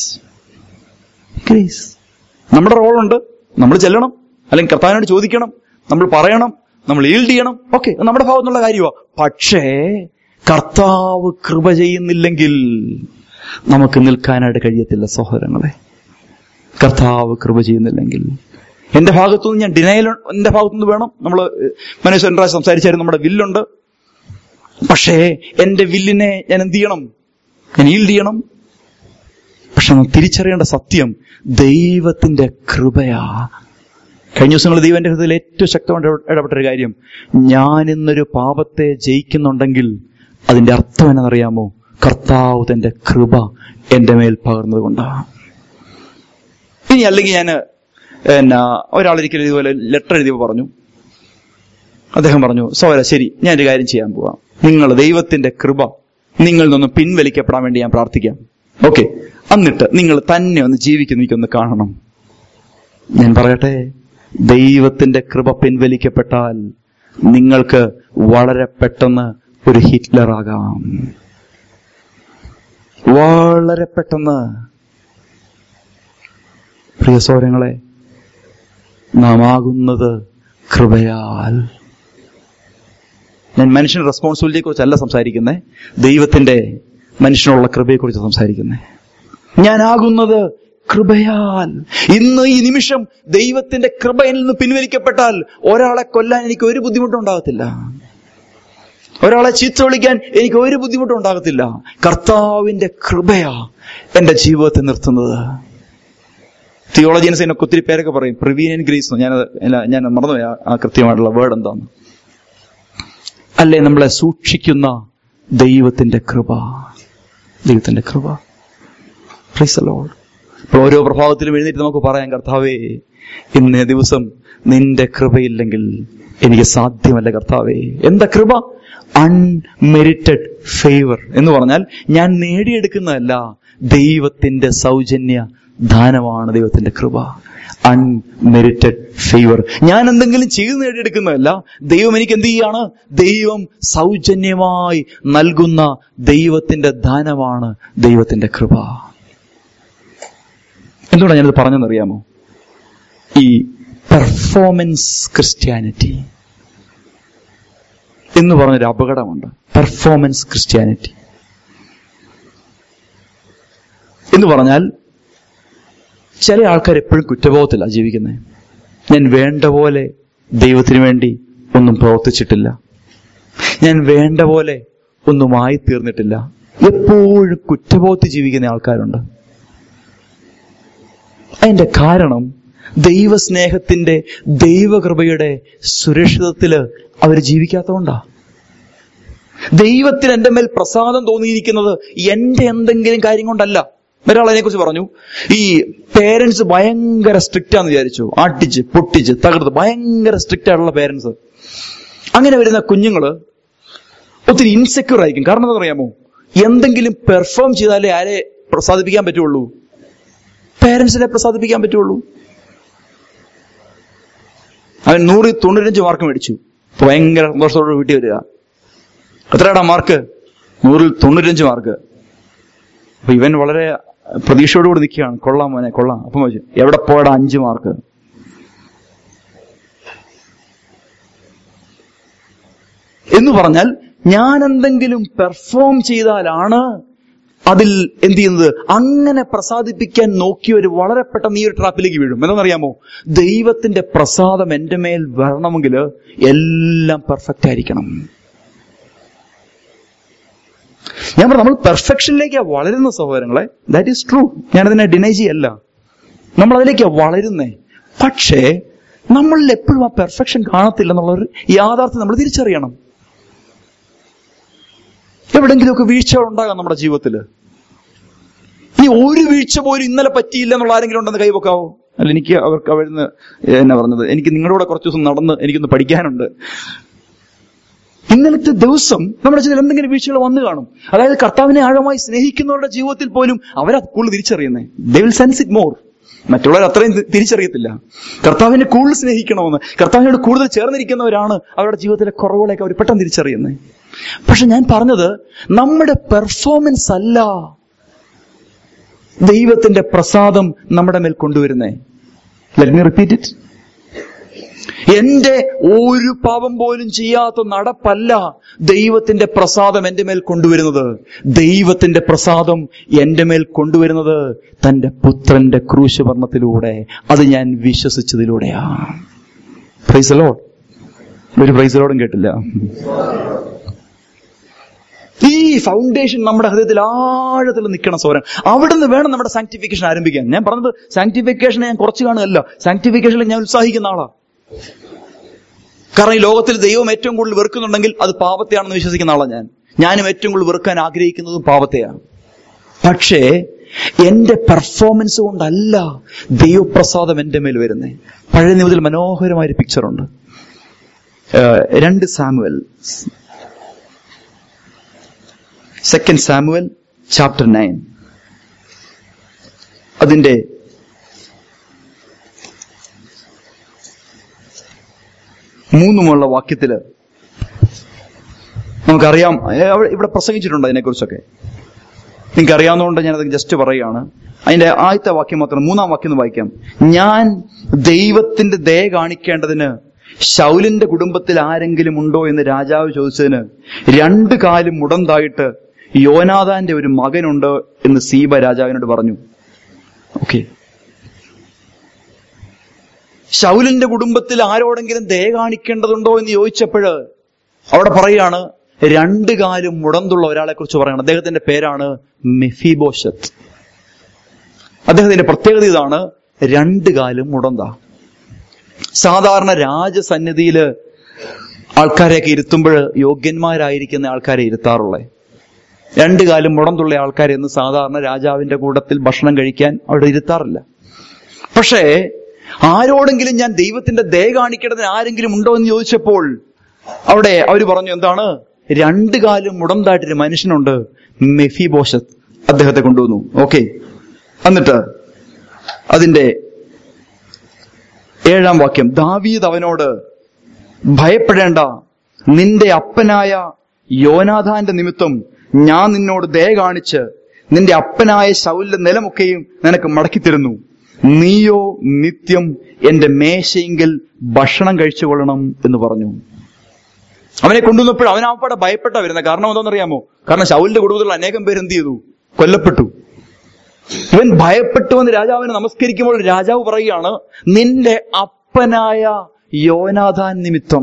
Speaker 1: ഗ്രേസ് നമ്മുടെ റോളുണ്ട് നമ്മൾ ചെല്ലണം അല്ലെങ്കിൽ കർത്താവിനോട് ചോദിക്കണം നമ്മൾ പറയണം നമ്മൾ ഈൽഡ് ചെയ്യണം ഓക്കെ നമ്മുടെ ഭാഗത്തുനിന്നുള്ള കാര്യമാ പക്ഷേ കർത്താവ് കൃപ ചെയ്യുന്നില്ലെങ്കിൽ നമുക്ക് നിൽക്കാനായിട്ട് കഴിയത്തില്ല സഹോദരങ്ങളെ കർത്താവ് കൃപ ചെയ്യുന്നില്ലെങ്കിൽ എന്റെ ഭാഗത്തുനിന്ന് ഞാൻ ഡിനയൽ എന്റെ ഭാഗത്തുനിന്ന് വേണം നമ്മൾ മനീഷ് സെൻട്രാജ് സംസാരിച്ചായിരുന്നു നമ്മുടെ വില്ലുണ്ട് പക്ഷേ എന്റെ വില്ലിനെ ഞാൻ എന്ത് ചെയ്യണം ഞാൻ ഈൽഡ് ചെയ്യണം പക്ഷെ നമ്മൾ തിരിച്ചറിയേണ്ട സത്യം ദൈവത്തിന്റെ കൃപയാ കഴിഞ്ഞ ദിവസങ്ങൾ ദൈവന്റെ ഹൃദയത്തിൽ ഏറ്റവും ശക്തമായിട്ട് ഇടപെട്ട ഒരു കാര്യം ഞാൻ ഇന്നൊരു പാപത്തെ ജയിക്കുന്നുണ്ടെങ്കിൽ അതിന്റെ അർത്ഥം എന്നറിയാമോ കർത്താവ് തന്റെ കൃപ എന്റെ മേൽ പകർന്നത് കൊണ്ടാണ് ഇനി അല്ലെങ്കിൽ ഞാൻ എന്നാ ഒരാളൊരിക്കലും ഇതുപോലെ ലെറ്റർ എഴുതിയപ്പോൾ പറഞ്ഞു അദ്ദേഹം പറഞ്ഞു സോര ശരി ഞാൻ ഒരു കാര്യം ചെയ്യാൻ പോവാം നിങ്ങൾ ദൈവത്തിന്റെ കൃപ നിങ്ങളിൽ നിന്നും പിൻവലിക്കപ്പെടാൻ വേണ്ടി ഞാൻ പ്രാർത്ഥിക്കാം ഓക്കെ എന്നിട്ട് നിങ്ങൾ തന്നെ ഒന്ന് ജീവിക്കുന്ന എനിക്കൊന്ന് കാണണം ഞാൻ പറയട്ടെ ദൈവത്തിന്റെ കൃപ പിൻവലിക്കപ്പെട്ടാൽ നിങ്ങൾക്ക് വളരെ പെട്ടെന്ന് ഒരു ഹിറ്റ്ലർ ആകാം വളരെ പെട്ടെന്ന് പ്രിയ സൗരങ്ങളെ നാം ആകുന്നത് കൃപയാൽ ഞാൻ മനുഷ്യൻ റെസ്പോൺസിബിലിറ്റിയെ കുറിച്ചല്ല സംസാരിക്കുന്നത് ദൈവത്തിന്റെ മനുഷ്യനുള്ള കൃപയെക്കുറിച്ച് സംസാരിക്കുന്നത് ഞാനാകുന്നത് കൃപയാൽ ഇന്ന് ഈ നിമിഷം ദൈവത്തിന്റെ കൃപ എന്നിൽ നിന്ന് പിൻവലിക്കപ്പെട്ടാൽ ഒരാളെ കൊല്ലാൻ എനിക്ക് ഒരു ബുദ്ധിമുട്ടും ഉണ്ടാകത്തില്ല ഒരാളെ ചീത്ത വിളിക്കാൻ എനിക്ക് ഒരു ബുദ്ധിമുട്ടും ഉണ്ടാകത്തില്ല കർത്താവിന്റെ കൃപയാ എന്റെ ജീവിതത്തെ നിർത്തുന്നത് തിയോളജിയൻസ് എന്നൊക്കെ ഒത്തിരി പേരൊക്കെ പറയും പ്രിവീനിയൻ ഗ്രീസ് ഞാൻ ഞാൻ മറന്നുപോയി ആ- ആ കൃത്യമായിട്ടുള്ള വേർഡ് എന്താന്ന് അല്ലേ നമ്മളെ സൂക്ഷിക്കുന്ന ദൈവത്തിന്റെ കൃപ ദൈവത്തിന്റെ കൃപ Praise the Lord. ഇപ്പോൾ ഓരോ പ്രഭാതത്തിലും എഴുന്നേറ്റ് നമുക്ക് പറയാം കർത്താവേ ഇന്നേ ദിവസം നിന്റെ കൃപയില്ലെങ്കിൽ എനിക്ക് സാധ്യമല്ല കർത്താവേ എന്താ കൃപ അൺമെരിറ്റഡ് ഫേവർ എന്ന് പറഞ്ഞാൽ ഞാൻ നേടിയെടുക്കുന്നതല്ല ദൈവത്തിന്റെ സൗജന്യ ദാനമാണ് ദൈവത്തിന്റെ കൃപ അൺമെരിറ്റഡ് ഫേവർ ഞാൻ എന്തെങ്കിലും ചെയ്ത് നേടിയെടുക്കുന്നതല്ല ദൈവം എനിക്ക് എന്ത് ചെയ്യാണ് ദൈവം സൗജന്യമായി നൽകുന്ന ദൈവത്തിന്റെ ദാനമാണ് ദൈവത്തിന്റെ കൃപ എന്തുകൊണ്ടാണ് ഞാനിത് പറഞ്ഞെന്നറിയാമോ ഈ പെർഫോമൻസ് ക്രിസ്ത്യാനിറ്റി എന്ന് പറഞ്ഞൊരു അപകടമുണ്ട് പെർഫോമൻസ് ക്രിസ്ത്യാനിറ്റി എന്ന് പറഞ്ഞാൽ ചില ആൾക്കാർ എപ്പോഴും കുറ്റബോധത്തില്ല ജീവിക്കുന്നത് ഞാൻ വേണ്ട പോലെ ദൈവത്തിന് വേണ്ടി ഒന്നും പ്രവർത്തിച്ചിട്ടില്ല ഞാൻ വേണ്ട പോലെ ഒന്നുമായി തീർന്നിട്ടില്ല എപ്പോഴും കുറ്റബോധത്തിൽ ജീവിക്കുന്ന ആൾക്കാരുണ്ട് അതിന്റെ കാരണം ദൈവസ്നേഹത്തിന്റെ ദൈവകൃപയുടെ സുരക്ഷിതത്തില് അവർ ജീവിക്കാത്തതുകൊണ്ടാ ദൈവത്തിന് എന്റെ മേൽ പ്രസാദം തോന്നിയിരിക്കുന്നത് എന്റെ എന്തെങ്കിലും കാര്യം കൊണ്ടല്ല ഒരാൾ അതിനെ കുറിച്ച് പറഞ്ഞു ഈ പേരൻസ് ഭയങ്കര സ്ട്രിക്റ്റ് ആണെന്ന് വിചാരിച്ചു ആട്ടിച്ച് പൊട്ടിച്ച് തകർത്ത് ഭയങ്കര സ്ട്രിക്റ്റ് ആയിട്ടുള്ള പേരൻസ് അങ്ങനെ വരുന്ന കുഞ്ഞുങ്ങള് ഒത്തിരി ഇൻസെക്യൂർ ആയിരിക്കും കാരണം എന്താ അറിയാമോ എന്തെങ്കിലും പെർഫോം ചെയ്താലേ ആരെ പ്രസാദിപ്പിക്കാൻ പറ്റുള്ളൂ പേരൻസിനെ പ്രസാദിപ്പിക്കാൻ പറ്റുള്ളൂ അവൻ നൂറിൽ തൊണ്ണൂറ്റഞ്ച് മാർക്ക് മേടിച്ചു അപ്പൊ ഭയങ്കര സന്തോഷത്തോടെ വീട്ടിൽ വരിക എത്രയാടാ മാർക്ക് നൂറിൽ തൊണ്ണൂറ്റഞ്ച് മാർക്ക് അപ്പൊ ഇവൻ വളരെ പ്രതീക്ഷയോടുകൂടി നിൽക്കുകയാണ് കൊള്ളാം മോനെ കൊള്ളാം അപ്പം ചോദിച്ചു എവിടെ പോയടാ അഞ്ച് മാർക്ക് എന്ന് പറഞ്ഞാൽ ഞാൻ എന്തെങ്കിലും പെർഫോം ചെയ്താലാണ് അതിൽ എന്ത് ചെയ്യുന്നത് അങ്ങനെ പ്രസാദിപ്പിക്കാൻ നോക്കിയവർ വളരെ പെട്ടെന്ന് ഈ ഒരു ട്രാപ്പിലേക്ക് വീഴും എന്താണെന്നറിയാമോ ദൈവത്തിന്റെ പ്രസാദം എന്റെ മേൽ വരണമെങ്കിൽ എല്ലാം പെർഫെക്റ്റ് ആയിരിക്കണം ഞാൻ പറഞ്ഞു നമ്മൾ പെർഫെക്ഷനിലേക്കാ വളരുന്ന സഹോദരങ്ങളെ ദാറ്റ് ഈസ് ട്രൂ ഞാനതിനെ ഡിനൈ ചെയ്യല്ല നമ്മൾ അതിലേക്കാ വളരുന്നേ പക്ഷേ നമ്മളിൽ എപ്പോഴും ആ പെർഫെക്ഷൻ കാണത്തില്ല എന്നുള്ളൊരു യാഥാർത്ഥ്യം നമ്മൾ തിരിച്ചറിയണം എവിടെങ്കിലുമൊക്കെ വീഴ്ചകൾ ഉണ്ടാകാം നമ്മുടെ ജീവിതത്തിൽ ഇനി ഒരു വീഴ്ച പോലും ഇന്നലെ പറ്റിയില്ല എന്നുള്ള ആരെങ്കിലും ഉണ്ടെന്ന് കൈവക്കാവോ അല്ല എനിക്ക് അവർക്ക് അവിടുന്ന് എന്നാ പറഞ്ഞത് എനിക്ക് നിങ്ങളുടെ കൂടെ കുറച്ച് ദിവസം നടന്ന് എനിക്കൊന്ന് പഠിക്കാനുണ്ട് ഇന്നലത്തെ ദിവസം നമ്മുടെ ജീവിതത്തിൽ എന്തെങ്കിലും വീഴ്ചകൾ വന്നു കാണും അതായത് കർത്താവിനെ ആഴമായി സ്നേഹിക്കുന്നവരുടെ ജീവിതത്തിൽ പോലും അവരാ കൂടുതൽ തിരിച്ചറിയുന്നത് they will sense it more മറ്റുള്ളവർ അത്രയും തി- തിരിച്ചറിയത്തില്ല കർത്താവിനെ കൂടുതൽ സ്നേഹിക്കണമെന്ന് കർത്താവിനോട് കൂടുതൽ ചേർന്നിരിക്കുന്നവരാണ് അവരുടെ ജീവിതത്തിലെ കുറവുകളെയൊക്കെ അവർ പെട്ടെന്ന് തിരിച്ചറിയുന്നത് പക്ഷെ ഞാൻ പറഞ്ഞത് നമ്മുടെ പെർഫോമൻസ് അല്ല ദൈവത്തിന്റെ പ്രസാദം നമ്മുടെ മേൽ കൊണ്ടുവരുന്നേ ലെറ്റ് മീ റിപ്പീറ്റ് ഇറ്റ് എന്റെ ഒരു പാപം പോലും ചെയ്യാത്ത നടപ്പല്ല ദൈവത്തിന്റെ പ്രസാദം എന്റെ മേൽ കൊണ്ടുവരുന്നത് ദൈവത്തിന്റെ പ്രസാദം എന്റെ മേൽ കൊണ്ടുവരുന്നത് തന്റെ പുത്രന്റെ ക്രൂശവർണ്ണത്തിലൂടെ അത് ഞാൻ വിശ്വസിച്ചതിലൂടെയാ പ്രൈസലോഡ് ഒരു പ്രൈസലോടും കേട്ടില്ല ഈ ഫൗണ്ടേഷൻ നമ്മുടെ ഹൃദയത്തിൽ ആഴത്തിൽ നിൽക്കണം സോരൻ അവിടെ നിന്ന് വേണം നമ്മുടെ സാങ്ക്ടിഫിക്കേഷൻ ആരംഭിക്കാൻ ഞാൻ പറഞ്ഞത് സാങ്ക്ടിഫിക്കേഷനെ ഞാൻ കുറച്ച് കാണുകയല്ല സാങ്ക്ടിഫിക്കേഷനിൽ ഞാൻ ഉത്സാഹിക്കുന്ന ആളാ കാരണം ഈ ലോകത്തിൽ ദൈവം ഏറ്റവും കൂടുതൽ വെറുക്കുന്നുണ്ടെങ്കിൽ അത് പാപത്തെയാണെന്ന് വിശ്വസിക്കുന്ന ആളാണ് ഞാൻ ഞാനും ഏറ്റവും കൂടുതൽ വെറുക്കാൻ ആഗ്രഹിക്കുന്നതും പാപത്തെയാണ് പക്ഷേ എന്റെ പെർഫോമൻസ് കൊണ്ടല്ല ദൈവപ്രസാദം എന്റെ മേൽ വരുന്നേ പഴയ നിയമത്തിൽ മനോഹരമായ ഒരു പിക്ചറുണ്ട് ഏഹ് രണ്ട് Samuel second Samuel chapter nine അതിന്റെ മൂന്നുമുള്ള വാക്യത്തില് നമുക്കറിയാം ഏ, അവിടെ- ഇവിടെ പ്രസംഗിച്ചിട്ടുണ്ട് അതിനെക്കുറിച്ചൊക്കെ നിങ്ങൾക്ക് അറിയാവുന്നതുകൊണ്ട് ഞാനത് ജസ്റ്റ് പറയുകയാണ് അതിന്റെ ആദ്യത്തെ വാക്യം മാത്രം മൂന്നാം വാക്യം ഒന്ന് വായിക്കാം ഞാൻ ദൈവത്തിന്റെ ദയ കാണിക്കേണ്ടതിന് ശൗലിന്റെ കുടുംബത്തിൽ ആരെങ്കിലും ഉണ്ടോ എന്ന് രാജാവ് ചോദിച്ചതിന് രണ്ട് കാലും മുടന്തായിട്ട് യോനാഥാന്റെ ഒരു മകനുണ്ട് എന്ന് സീബ രാജാവിനോട് പറഞ്ഞു ഓക്കെ ശൗലിന്റെ കുടുംബത്തിൽ ആരോടെങ്കിലും ദയ കാണിക്കേണ്ടതുണ്ടോ എന്ന് ചോദിച്ചപ്പോഴ് അവിടെ പറയാണ് രണ്ട് കാലും മുടന്തുള്ള ഒരാളെ കുറിച്ച് പറയണം അദ്ദേഹത്തിന്റെ പേരാണ് മെഫിബോഷത്ത് അദ്ദേഹത്തിന്റെ പ്രത്യേകത ഇതാണ് രണ്ട് കാലും മുടന്ത സാധാരണ രാജസന്നിധിയില് ആൾക്കാരെയൊക്കെ ഇരുത്തുമ്പോൾ യോഗ്യന്മാരായിരിക്കുന്ന ആൾക്കാരെ ഇരുത്താറുള്ളത് രണ്ട് കാലും മുടന്തുള്ള ആൾക്കാരെ ഒന്നും സാധാരണ രാജാവിന്റെ കൂട്ടത്തിൽ ഭക്ഷണം കഴിക്കാൻ അവിടെ ഇരുത്താറില്ല പക്ഷേ ആരോടെങ്കിലും ഞാൻ ദൈവത്തിന്റെ ദയ കാണിക്കേണ്ടതിന് ആരെങ്കിലും ഉണ്ടോ എന്ന് ചോദിച്ചപ്പോൾ അവിടെ അവർ പറഞ്ഞു എന്താണ് രണ്ട് കാലും മുടന്തായിട്ടൊരു മനുഷ്യനുണ്ട് മെഫിബോഷത്ത് അദ്ദേഹത്തെ കൊണ്ടുവന്നു ഓക്കെ എന്നിട്ട് അതിന്റെ ഏഴാം വാക്യം ദാവീദ് അവനോട് ഭയപ്പെടേണ്ട നിന്റെ അപ്പനായ യോനാഥാന്റെ നിമിത്തം ഞാൻ നിന്നോട് ദയ കാണിച്ച് നിന്റെ അപ്പനായ ശൗലിന്റെ നിലമൊക്കെയും നിനക്ക് മടക്കിത്തരുന്നു നീയോ നിത്യം എന്റെ മേശയെങ്കിൽ ഭക്ഷണം കഴിച്ചുകൊള്ളണം എന്ന് പറഞ്ഞു അവനെ കൊണ്ടുവന്നപ്പോൾ അവൻ അവപ്പടെ ഭയപ്പെട്ട വരുന്നത് കാരണം എന്താണെന്നറിയാമോ കാരണം ശൗലിന്റെ കുടുംബത്തിലുള്ള അനേകം പേര് എന്ത് ചെയ്തു കൊല്ലപ്പെട്ടു ഇവൻ ഭയപ്പെട്ടു എന്ന് രാജാവിനെ നമസ്കരിക്കുമ്പോൾ രാജാവ് പറയുകയാണ് നിന്റെ അപ്പനായ യോനാഥാൻ നിമിത്തം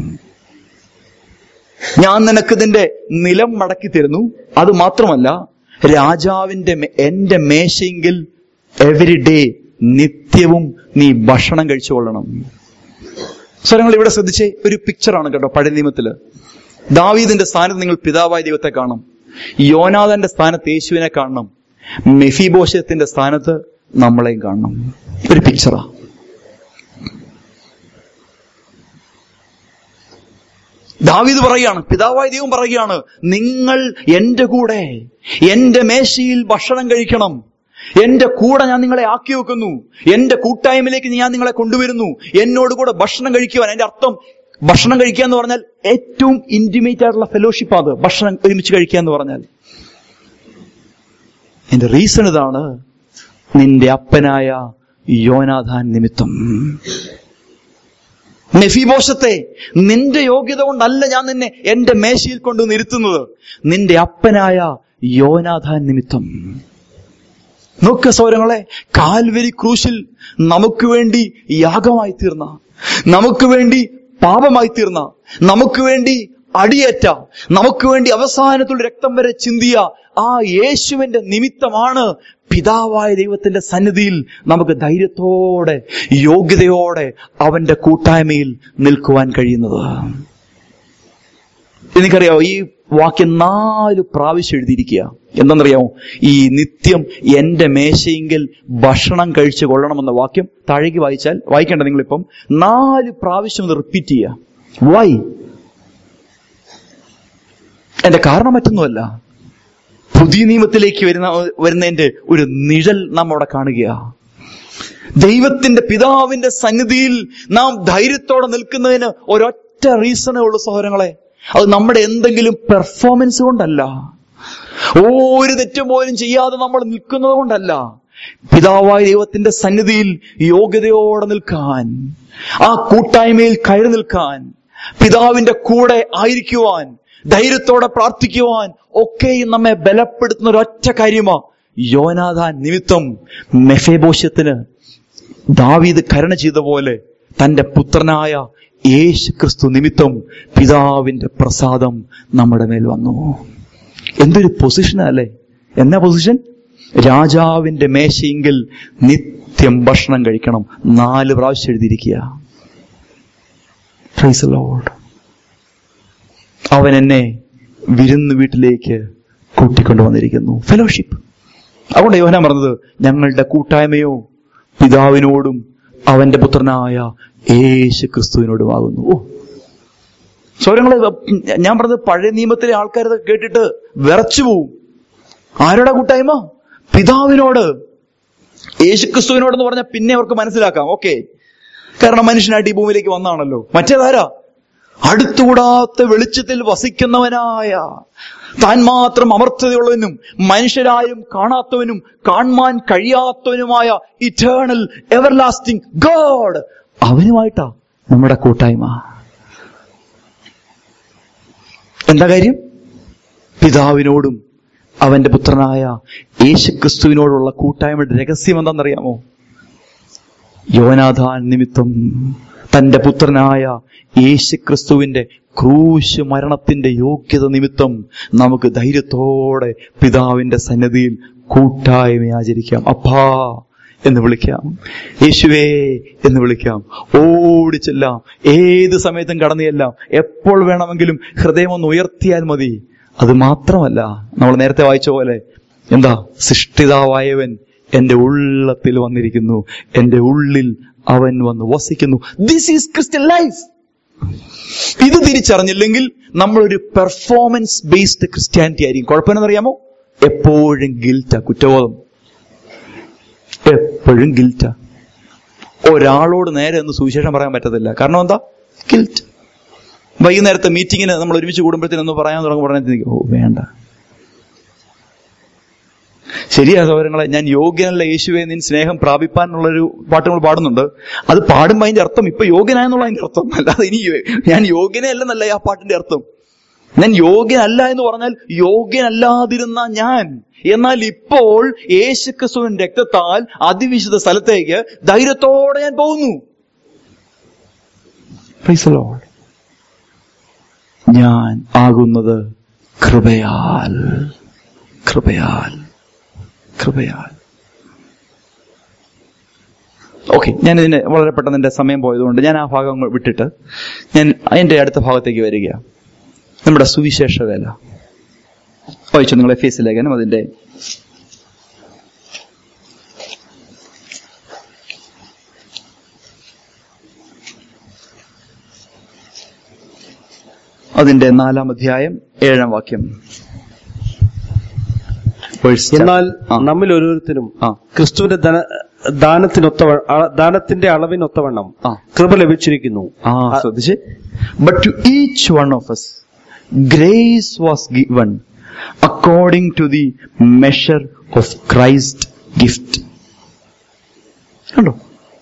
Speaker 1: ഞാൻ നിനക്ക് നിന്റെ നിലം മടക്കി തരുന്നു അത് മാത്രമല്ല രാജാവിന്റെ മേ- എന്റെ മേശയെങ്കിൽ എവരി ഡേ നിത്യവും നീ ഭക്ഷണം കഴിച്ചുകൊള്ളണം സ്വരങ്ങൾ ഇവിടെ ശ്രദ്ധിച്ചേ ഒരു പിക്ചറാണ് കേട്ടോ പഴയ നിയമത്തില് ദാവീദിന്റെ സ്ഥാനത്ത് നിങ്ങൾ പിതാവായ ദൈവത്തെ കാണണം യോനാഥന്റെ സ്ഥാനത്ത് യേശുവിനെ കാണണം മെഫിബോഷത്തിന്റെ സ്ഥാനത്ത് നമ്മളെയും കാണണം ഒരു പിക്ചറാ ദാവീദ് പറയുകയാണ് പിതാവായ ദൈവം പറയുകയാണ് നിങ്ങൾ എന്റെ കൂടെ എന്റെ മേശയിൽ ഭക്ഷണം കഴിക്കണം എന്റെ കൂടെ ഞാൻ നിങ്ങളെ ആക്കി വെക്കുന്നു എന്റെ കൂട്ടായ്മയിലേക്ക് ഞാൻ നിങ്ങളെ കൊണ്ടുവരുന്നു എന്നോട് കൂടെ ഭക്ഷണം കഴിക്കുവാൻ അതിന്റെ അർത്ഥം ഭക്ഷണം കഴിക്കുക എന്ന് പറഞ്ഞാൽ ഏറ്റവും ഇന്റിമേറ്റ് ആയിട്ടുള്ള ഫെലോഷിപ്പ് അത് ഭക്ഷണം ഒരുമിച്ച് കഴിക്കുക എന്ന് പറഞ്ഞാൽ എന്റെ റീസൺ ഇതാണ് നിന്റെ അപ്പനായ യോനാഥാൻ നിമിത്തം മെഫിബോഷത്തെ നിന്റെ യോഗ്യത കൊണ്ടല്ല ഞാൻ നിന്നെ എന്റെ മേശയിൽ കൊണ്ട് നിർത്തുന്നത് നിന്റെ അപ്പനായ യോനാഥാൻ നിമിത്തം നോക്ക സൗരങ്ങളെ കാൽവരി ക്രൂശിൽ നമുക്ക് വേണ്ടി യാഗമായി തീർന്ന നമുക്ക് വേണ്ടി പാപമായി തീർന്ന നമുക്ക് വേണ്ടി അടിയേറ്റ നമുക്ക് വേണ്ടി അവസാനത്തുള്ള രക്തം വരെ ചിന്തിയ ആ യേശുവിന്റെ നിമിത്തമാണ് പിതാവായ ദൈവത്തിന്റെ സന്നിധിയിൽ നമുക്ക് ധൈര്യത്തോടെ യോഗ്യതയോടെ അവന്റെ കൂട്ടായ്മയിൽ നിൽക്കുവാൻ കഴിയുന്നത് എനിക്കറിയാമോ ഈ വാക്യം നാല് പ്രാവശ്യം എഴുതിയിരിക്കുക എന്തെന്നറിയാമോ ഈ നിത്യം എന്റെ മേശയെങ്കിൽ ഭക്ഷണം കഴിച്ചു കൊള്ളണമെന്ന വാക്യം താഴേക്ക് വായിച്ചാൽ വായിക്കേണ്ട നിങ്ങളിപ്പം നാല് പ്രാവശ്യം ഒന്ന് റിപ്പീറ്റ് ചെയ്യുക വൈ എന്റെ കാരണം മറ്റൊന്നുമല്ല പുതിയ നിയമത്തിലേക്ക് വരുന്ന വരുന്നതിന്റെ ഒരു നിഴൽ നാം അവിടെ കാണുകയാ ദൈവത്തിന്റെ പിതാവിന്റെ സന്നിധിയിൽ നാം ധൈര്യത്തോടെ നിൽക്കുന്നതിന് ഒരൊറ്റ റീസണേ ഉള്ളൂ സഹോദരങ്ങളെ അത് നമ്മുടെ എന്തെങ്കിലും പെർഫോമൻസ് കൊണ്ടല്ല ഒരു തെറ്റും പോലും ചെയ്യാതെ നമ്മൾ നിൽക്കുന്നത് കൊണ്ടല്ല പിതാവായ ദൈവത്തിന്റെ സന്നിധിയിൽ യോഗ്യതയോടെ നിൽക്കാൻ ആ കൂട്ടായ്മയിൽ കയറി നിൽക്കാൻ പിതാവിന്റെ കൂടെ ആയിരിക്കുവാൻ ധൈര്യത്തോടെ പ്രാർത്ഥിക്കുവാൻ ഒക്കെയും നമ്മെ ബലപ്പെടുത്തുന്ന ഒരൊറ്റ കാര്യമാ യോനാഥാൻ നിമിത്തം മെഫേബോഷ്യത്തിന് ദാവീദ് കരുണ ചെയ്ത പോലെ തന്റെ പുത്രനായ യേശു ക്രിസ്തു നിമിത്തം പിതാവിന്റെ പ്രസാദം നമ്മുടെ മേൽ വന്നു എന്തൊരു പൊസിഷനാ അല്ലേ എന്നാ പൊസിഷൻ രാജാവിന്റെ മേശയെങ്കിൽ നിത്യം ഭക്ഷണം കഴിക്കണം നാല് പ്രാവശ്യം എഴുതിയിരിക്കുക Praise the Lord. അവൻ എന്നെ വിരുന്ന് വീട്ടിലേക്ക് കൂട്ടിക്കൊണ്ടു വന്നിരിക്കുന്നു ഫെലോഷിപ്പ് അതുകൊണ്ട് യോഹന പറഞ്ഞത് ഞങ്ങളുടെ കൂട്ടായ്മയോ പിതാവിനോടും അവന്റെ പുത്രനായ യേശു ക്രിസ്തുവിനോടുമാകുന്നു ഓ സൗരങ്ങളെ ഞാൻ പറഞ്ഞത് പഴയ നിയമത്തിലെ ആൾക്കാർ ഇതൊക്കെ കേട്ടിട്ട് വിറച്ചു പോവും ആരുടെ കൂട്ടായ്മ പിതാവിനോട് യേശുക്രിസ്തുവിനോടെന്ന് പറഞ്ഞാൽ പിന്നെ അവർക്ക് മനസ്സിലാക്കാം ഓക്കെ കാരണം മനുഷ്യനായിട്ട് ഈ ഭൂമിയിലേക്ക് വന്നാണല്ലോ മറ്റേതാരാ അടുത്തുകൂടാത്ത വെളിച്ചത്തിൽ വസിക്കുന്നവനായ താൻ മാത്രം അമർത്തതയുള്ളവനും മനുഷ്യരായും കാണാത്തവനും കാണാൻ കഴിയാത്തവനുമായ ഇറ്റേണൽ എവർലാസ്റ്റിംഗ് ഗോഡ് അവനുമായിട്ടാ നമ്മുടെ കൂട്ടായ്മ എന്താ കാര്യം പിതാവിനോടും അവന്റെ പുത്രനായ യേശുക്രിസ്തുവിനോടുള്ള കൂട്ടായ്മയുടെ രഹസ്യം എന്താണെന്നറിയാമോ യോനാഥാൻ നിമിത്തം തന്റെ പുത്രനായ യേശുക്രിസ്തുവിന്റെ ക്രൂശ് മരണത്തിന്റെ യോഗ്യത നിമിത്തം നമുക്ക് ധൈര്യത്തോടെ പിതാവിന്റെ സന്നിധിയിൽ കൂട്ടായ്മ ആചരിക്കാം അപ്പാ എന്ന് വിളിക്കാം യേശുവേ എന്ന് വിളിക്കാം ഓടിച്ചെല്ലാം ഏത് സമയത്തും കടന്നു ചെല്ലാം എപ്പോൾ വേണമെങ്കിലും ഹൃദയം ഒന്ന് ഉയർത്തിയാൽ മതി അത് മാത്രമല്ല നമ്മൾ നേരത്തെ വായിച്ച പോലെ എന്താ സൃഷ്ടിതാവായവൻ എന്റെ ഉള്ളത്തിൽ വന്നിരിക്കുന്നു എന്റെ ഉള്ളിൽ അവൻ വന്ന് വസിക്കുന്നു ദിസ് ഈസ് ക്രിസ്ത്യൻ ലൈഫ് ഇത് തിരിച്ചറിഞ്ഞില്ലെങ്കിൽ നമ്മളൊരു പെർഫോമൻസ് ബേസ്ഡ് ക്രിസ്ത്യാനിറ്റി ആയിരിക്കും കുഴപ്പമെന്നറിയാമോ എപ്പോഴും ഗിൽറ്റ കുറ്റബോധം എപ്പോഴും ഗിൽറ്റ ഒരാളോട് നേരെ ഒന്ന് സുവിശേഷം പറയാൻ പറ്റത്തില്ല കാരണം എന്താ ഗിൽറ്റ് വൈകുന്നേരത്തെ മീറ്റിങ്ങിന് നമ്മൾ ഒരുമിച്ച് കൂടുമ്പോഴത്തേനും ഒന്ന് പറയാൻ തുടങ്ങും പറഞ്ഞാൽ ഓ വേണ്ട ശരിയാ സഹോദരങ്ങളെ ഞാൻ യോഗ്യനല്ല യേശുവെ നിൻ സ്നേഹം പ്രാപിപ്പാൻ എന്നുള്ളൊരു പാട്ട് നമ്മൾ പാടുന്നുണ്ട് അത് പാടുമ്പോൾ അതിന്റെ അർത്ഥം ഇപ്പൊ യോഗ്യനായെന്നുള്ള അതിന്റെ അർത്ഥം അല്ലാതെ ഇനി ഞാൻ യോഗ്യനല്ലെന്നല്ല ആ പാട്ടിന്റെ അർത്ഥം ഞാൻ യോഗ്യനല്ല എന്ന് പറഞ്ഞാൽ യോഗ്യനല്ലാതിരുന്ന ഞാൻ എന്നാൽ ഇപ്പോൾ യേശുക്രിസ്തുവിൻ രക്തത്താൽ അതിവിശുദ്ധ സ്ഥലത്തേക്ക് ധൈര്യത്തോടെ ഞാൻ പോകുന്നു Praise the Lord. ഞാൻ ആകുന്നത് കൃപയാൽ കൃപയാൽ കൃപയാൽ ഓക്കെ ഞാൻ ഇതിന് വളരെ പെട്ടെന്ന് എന്റെ സമയം പോയതുകൊണ്ട് ഞാൻ ആ ഭാഗം വിട്ടിട്ട് ഞാൻ അതിന്റെ അടുത്ത ഭാഗത്തേക്ക് വരിക നമ്മുടെ സുവിശേഷ വേല വായിച്ചു നിങ്ങൾ എഫ് എസ് ലേഖനം അതിന്റെ അതിന്റെ നാലാം അധ്യായം ഏഴാം വാക്യം Verse chap-
Speaker 2: എന്നാൽ
Speaker 1: ആ.
Speaker 2: നമ്മിൽ ഓരോരുത്തരും
Speaker 1: ആ
Speaker 2: ക്രിസ്തുവിന്റെ ധന- ദാനത്തിനൊത്ത ദാനത്തിന്റെ അളവിനൊത്തവണ്ണം
Speaker 1: ആ
Speaker 2: കൃപ ലഭിച്ചിരിക്കുന്നു
Speaker 1: ആ ശ്രദ്ധിച്ച് but to each one of us grace was given according to the measure of Christ gift കണ്ടോ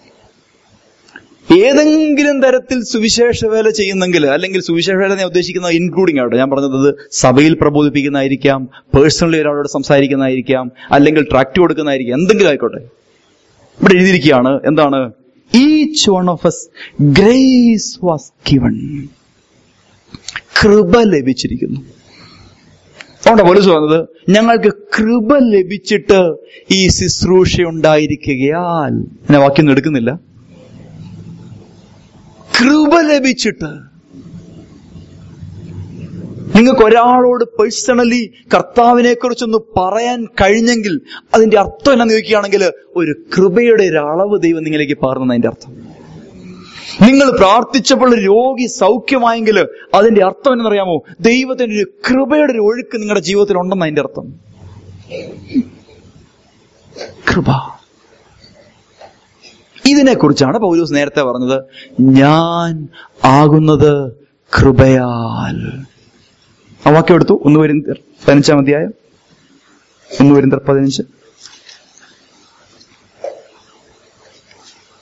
Speaker 1: ഏതെങ്കിലും തരത്തിൽ സുവിശേഷ വേല ചെയ്യുന്നെങ്കിൽ അല്ലെങ്കിൽ സുവിശേഷ വേല ഞാൻ ഉദ്ദേശിക്കുന്ന ഇൻക്ലൂഡിംഗ് ആവട്ടെ ഞാൻ പറഞ്ഞത് അത് സഭയിൽ പ്രബോധിപ്പിക്കുന്നതായിരിക്കാം പേഴ്സണലി ഒരാളോട് സംസാരിക്കുന്നതായിരിക്കാം അല്ലെങ്കിൽ ട്രാക്ട് കൊടുക്കുന്നതായിരിക്കാം എന്തെങ്കിലും ആയിക്കോട്ടെ ഇവിടെ എഴുതിയിരിക്കുകയാണ് എന്താണ് each one of us grace was given കൃപ ലഭിച്ചിരിക്കുന്നു അതുകൊണ്ടാ പോലീസ് പറഞ്ഞത് ഞങ്ങൾക്ക് കൃപ ലഭിച്ചിട്ട് ഈ ശുശ്രൂഷ ഉണ്ടായിരിക്കുകയാൽ ഞാൻ വാക്യം എടുക്കുന്നില്ല കൃപ ലഭിച്ചിട്ട് നിങ്ങൾക്ക് ഒരാളോട് പേഴ്സണലി കർത്താവിനെ കുറിച്ചൊന്ന് പറയാൻ കഴിഞ്ഞെങ്കിൽ അതിന്റെ അർത്ഥം എന്നാന്ന് ചോദിക്കുകയാണെങ്കിൽ ഒരു കൃപയുടെ ഒരു അളവ് ദൈവം നിങ്ങളിലേക്ക് പകർന്നു അതിന്റെ അർത്ഥം നിങ്ങൾ പ്രാർത്ഥിച്ചപ്പോൾ ഒരു രോഗി സൗഖ്യമായെങ്കിൽ അതിന്റെ അർത്ഥം എന്നറിയാമോ ദൈവത്തിന്റെ ഒരു കൃപയുടെ ഒരു ഒഴുക്ക് നിങ്ങളുടെ ജീവിതത്തിൽ ഉണ്ടെന്ന് അതിന്റെ അർത്ഥം കൃപ ഇതിനെക്കുറിച്ചാണ് പൗലൂസ് നേരത്തെ പറഞ്ഞത് ഞാൻ ആകുന്നത് കൃപയാൽ ആ വാക്യം എടുത്തു ഒന്ന് വരും പതിനഞ്ചാം അധ്യായം ഒന്ന് വരും പതിനഞ്ച്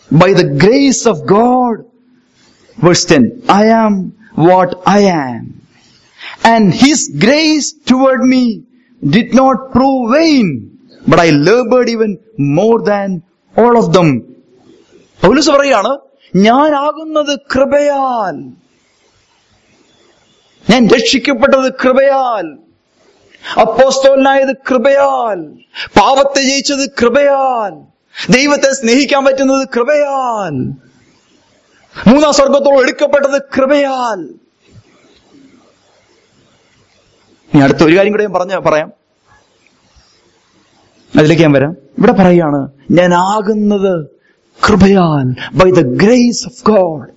Speaker 1: by the grace of God. Verse 10, I am what I am. And His grace toward me did not prove vain, but I labored even more than all of them. Paulose പറയാണ് ഞാനാകുന്നത് കൃപയാൽ ഞാൻ രക്ഷിക്കപ്പെട്ടത് കൃപയാൽ അപ്പോസ്തോലനായത് കൃപയാൽ പാപത്തെ ജയിച്ചത് കൃപയാൽ ദൈവത്തെ സ്നേഹിക്കാൻ പറ്റുന്നത് കൃപയാൽ മൂന്നാം സ്വർഗത്തോളം എടുക്കപ്പെട്ടത് കൃപയാൽ ഇനി അടുത്ത ഒരു കാര്യം കൂടെ ഞാൻ പറഞ്ഞ പറയാം അതിലേക്ക് ഞാൻ വരാം ഇവിടെ പറയാണ് ഞാൻ ആകുന്നത് കൃപയാൽ by the grace of God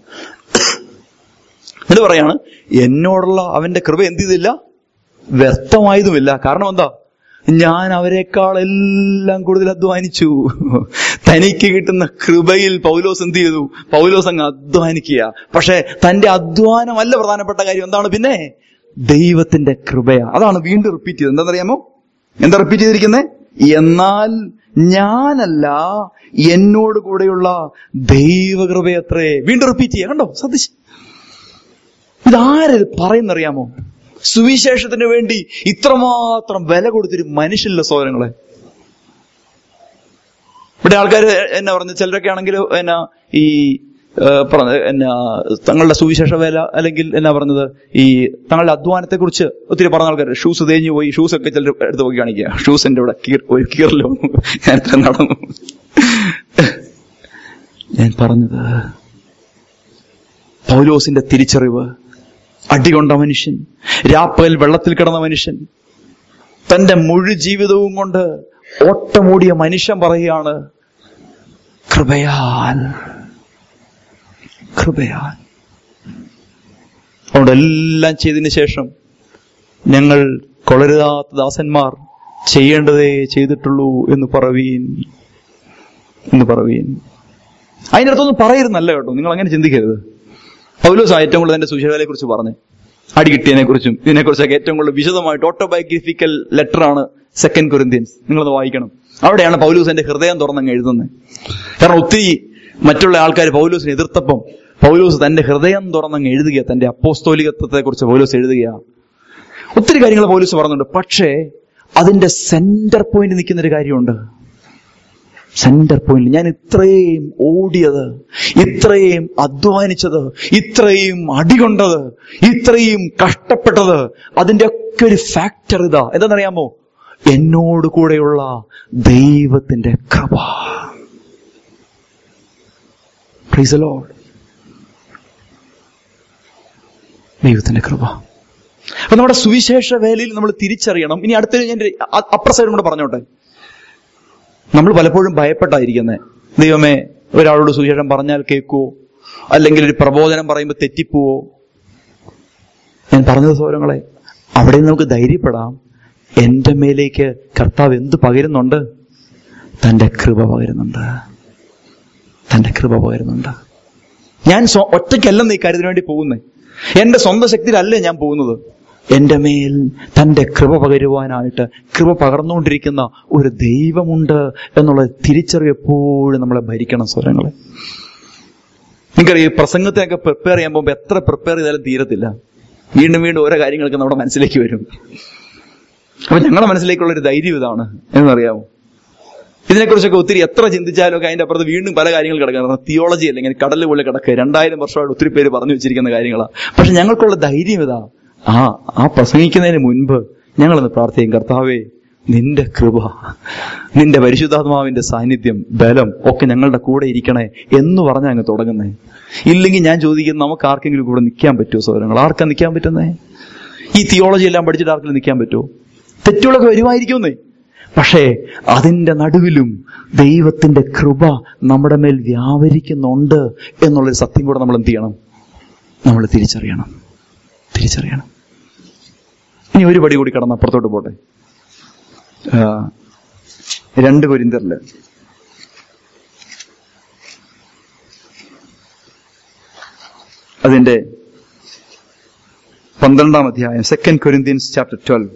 Speaker 1: ഇത് പറയാണ് എന്നോടുള്ള അവന്റെ കൃപ എന്ത് ചെയ്തില്ല വ്യർത്ഥമായതുമില്ല കാരണം എന്താ ഞാൻ അവരെക്കാൾ എല്ലാം കൂടുതൽ അധ്വാനിച്ചു തനിക്ക് കിട്ടുന്ന കൃപയിൽ പൗലോസ് എന്ത് ചെയ്തു പൗലോസ് അങ്ങ് അധ്വാനിക്കുക പക്ഷെ തന്റെ അധ്വാനമല്ല പ്രധാനപ്പെട്ട കാര്യം എന്താണ് പിന്നെ ദൈവത്തിന്റെ കൃപയാ അതാണ് വീണ്ടും റിപ്പീറ്റ് ചെയ്തത് എന്താണെന്നറിയാമോ എന്താ റിപ്പീറ്റ് ചെയ്തിരിക്കുന്നത് എന്നാൽ ഞാനല്ല എന്നോട് കൂടെയുള്ള ദൈവകൃപയത്രേ വീണ്ടും റിപ്പീറ്റ് ചെയ്യാം കണ്ടോ ശ്രദ്ധിച്ച് ഇതാരത് പറയുന്നറിയാമോ സുവിശേഷത്തിന് വേണ്ടി ഇത്രമാത്രം വില കൊടുത്തൊരു മനുഷ്യല്ല സോദരങ്ങളെ ഇവിടെ ആൾക്കാർ എന്നാ പറഞ്ഞു ചിലരൊക്കെ ആണെങ്കിൽ എന്നാ ഈ ഏ, പറഞ്ഞ എന്നാ തങ്ങളുടെ സുവിശേഷ വേല അല്ലെങ്കിൽ എന്നാ പറഞ്ഞത് ഈ തങ്ങളുടെ അധ്വാനത്തെ കുറിച്ച് ഒത്തിരി പറഞ്ഞ ആൾക്കാർ ഷൂസ് തേഞ്ഞു പോയി ഷൂസ് ഒക്കെ ചിലർ എടുത്ത് പോയി കാണിക്കുക ഷൂസ് എന്റെ ഇവിടെ കീർ ഒരു കീറലോ ഞാൻ ഇത്ര നടന്നു ഞാൻ പറഞ്ഞത് പൗലോസിന്റെ തിരിച്ചറിവ് അടികൊണ്ട മനുഷ്യൻ രാപ്പകൽ വെള്ളത്തിൽ കിടന്ന മനുഷ്യൻ തന്റെ മുഴു ജീവിതവും കൊണ്ട് ഓട്ടമോടിയ മനുഷ്യൻ പറയുകയാണ് കൃപയാൽ കൃപയാൽ അതുകൊണ്ട് എല്ലാം ചെയ്തതിന് ശേഷം ഞങ്ങൾ കൊളരുതാത്ത ദാസന്മാർ ചെയ്യേണ്ടതേ ചെയ്തിട്ടുള്ളൂ എന്ന് പറവീൻ എന്ന് പറവീൻ അതിൻ്റെ അടുത്തൊന്നും പറയരുന്നല്ല കേട്ടോ നിങ്ങൾ അങ്ങനെ ചിന്തിക്കരുത് പൗലോസ് ഏറ്റവും കൂടുതൽ തന്റെ സുശീലയെ കുറിച്ച് പറഞ്ഞു അടി കിട്ടിയതിനെ കുറിച്ചും ഇതിനെക്കുറിച്ചൊക്കെ ഏറ്റവും കൂടുതൽ വിശദമായിട്ട് ഓട്ടോബയോഗ്രഫിക്കൽ ലെറ്റർ ആണ് സെക്കൻഡ് കൊരിന്ത്യൻസ് നിങ്ങളത് വായിക്കണം അവിടെയാണ് പൗലൂസ് എന്റെ ഹൃദയം തുറന്നങ്ങ് എഴുതുന്നത് കാരണം ഒത്തിരി മറ്റുള്ള ആൾക്കാർ പൗലൂസിനെ എതിർത്തപ്പം പൗലൂസ് തന്റെ ഹൃദയം തുറന്നങ്ങ് എഴുതുക തന്റെ അപ്പോസ്തോലികത്വത്തെ കുറിച്ച് പൗലൂസ് എഴുതുക ഒത്തിരി കാര്യങ്ങൾ പൗലൂസ് പറഞ്ഞുണ്ട് പക്ഷേ അതിന്റെ സെന്റർ പോയിന്റ് നിൽക്കുന്ന ഒരു കാര്യമുണ്ട് സെന്റർ പോയിന്റ് ഞാൻ ഇത്രയും ഓടിയത് ഇത്രയും അധ്വാനിച്ചത് ഇത്രയും അടികൊണ്ടത് ഇത്രയും കഷ്ടപ്പെട്ടത് അതിന്റെ ഒക്കെ ഒരു ഫാക്ടർ ഇതാ എന്താണെന്നറിയാമോ എന്നോട് കൂടെയുള്ള ദൈവത്തിന്റെ കൃപ Praise the Lord. ദൈവത്തിന്റെ കൃപ അപ്പൊ നമ്മുടെ സുവിശേഷ വേലയിൽ നമ്മൾ തിരിച്ചറിയണം ഇനി അടുത്ത ഞാൻ ഒരു അ- അപ്പുറ സൈഡും കൂടെ പറഞ്ഞോട്ടെ നമ്മൾ പലപ്പോഴും ഭയപ്പെട്ടായിരിക്കുന്നത് ദൈവമേ ഒരാളോട് സുവിശേഷം പറഞ്ഞാൽ കേൾക്കുവോ അല്ലെങ്കിൽ ഒരു പ്രബോധനം പറയുമ്പോൾ തെറ്റിപ്പോവോ ഞാൻ പറഞ്ഞത് സൗരങ്ങളെ അവിടെ നമുക്ക് ധൈര്യപ്പെടാം എന്റെ മേലേക്ക് കർത്താവ് എന്ത് പകരുന്നുണ്ട് തന്റെ കൃപ പകരുന്നുണ്ട് തന്റെ കൃപ പകരുന്നുണ്ട് ഞാൻ സ്വ- ഒറ്റയ്ക്കല്ലെന്ന് ഈ കാര്യത്തിന് വേണ്ടി പോകുന്നേ എന്റെ സ്വന്തം ശക്തിയിലല്ല ഞാൻ പോകുന്നത് എന്റെ മേൽ തന്റെ കൃപ പകരുവാനായിട്ട് കൃപ പകർന്നുകൊണ്ടിരിക്കുന്ന ഒരു ദൈവമുണ്ട് എന്നുള്ള തിരിച്ചറിവ് എപ്പോഴും നമ്മളെ ഭരിക്കണം സ്വരങ്ങളെ നിങ്ങൾക്കറിയാം ഈ പ്രസംഗത്തിനൊക്കെ പ്രിപ്പയർ ചെയ്യാൻ പോകുമ്പോൾ എത്ര പ്രിപ്പയർ ചെയ്താലും തീരത്തില്ല വീണ്ടും വീണ്ടും ഓരോ കാര്യങ്ങളൊക്കെ നമ്മുടെ മനസ്സിലേക്ക് വരും അപ്പൊ ഞങ്ങളുടെ മനസ്സിലേക്കുള്ള ഒരു ധൈര്യം ഇതാണ് എന്നറിയാമോ ഇതിനെക്കുറിച്ചൊക്കെ ഒത്തിരി എത്ര ചിന്തിച്ചാലും ഒക്കെ അതിന്റെ അപ്പുറത്ത് വീണ്ടും പല കാര്യങ്ങൾ കിടക്കുന്നത് തിയോളജി അല്ല ഇങ്ങനെ കടലിൽ പോലെ കിടക്കുക രണ്ടായിരം വർഷമായിട്ട് ഒത്തിരി പേര് പറഞ്ഞു വെച്ചിരിക്കുന്ന കാര്യങ്ങളാണ് പക്ഷെ ഞങ്ങൾക്കുള്ള ധൈര്യം ഇതാ ആ ആ പ്രസംഗിക്കുന്നതിന് മുൻപ് ഞങ്ങളൊന്ന് പ്രാർത്ഥിക്കും കർത്താവേ നിന്റെ കൃപ നിന്റെ പരിശുദ്ധാത്മാവിന്റെ സാന്നിധ്യം ബലം ഒക്കെ ഞങ്ങളുടെ കൂടെ ഇരിക്കണേ എന്ന് പറഞ്ഞാൽ അങ്ങ് തുടങ്ങുന്നേ ഇല്ലെങ്കിൽ ഞാൻ ചോദിക്കുന്നത് നമുക്ക് ആർക്കെങ്കിലും കൂടെ നിൽക്കാൻ പറ്റുമോ സൗരങ്ങൾ ആർക്കാ നിൽക്കാൻ പറ്റുന്നേ ഈ തിയോളജി എല്ലാം പഠിച്ചിട്ട് ആർക്കെങ്കിലും നിൽക്കാൻ പറ്റുമോ തെറ്റുകളൊക്കെ വരുമായിരിക്കുമെന്നേ പക്ഷേ അതിന്റെ നടുവിലും ദൈവത്തിന്റെ കൃപ നമ്മുടെ മേൽ വ്യാപരിക്കുന്നുണ്ട് എന്നുള്ളൊരു സത്യം കൂടെ നമ്മൾ എന്ത് ചെയ്യണം നമ്മൾ തിരിച്ചറിയണം തിരിച്ചറിയണം ഇനി ഒരു പടി കൂടി കടന്ന് അപ്പുറത്തോട്ട് പോട്ടെ ആ, രണ്ട് കൊരിന്തറില് അതിന്റെ പന്ത്രണ്ടാം അധ്യായം second Corinthians chapter twelve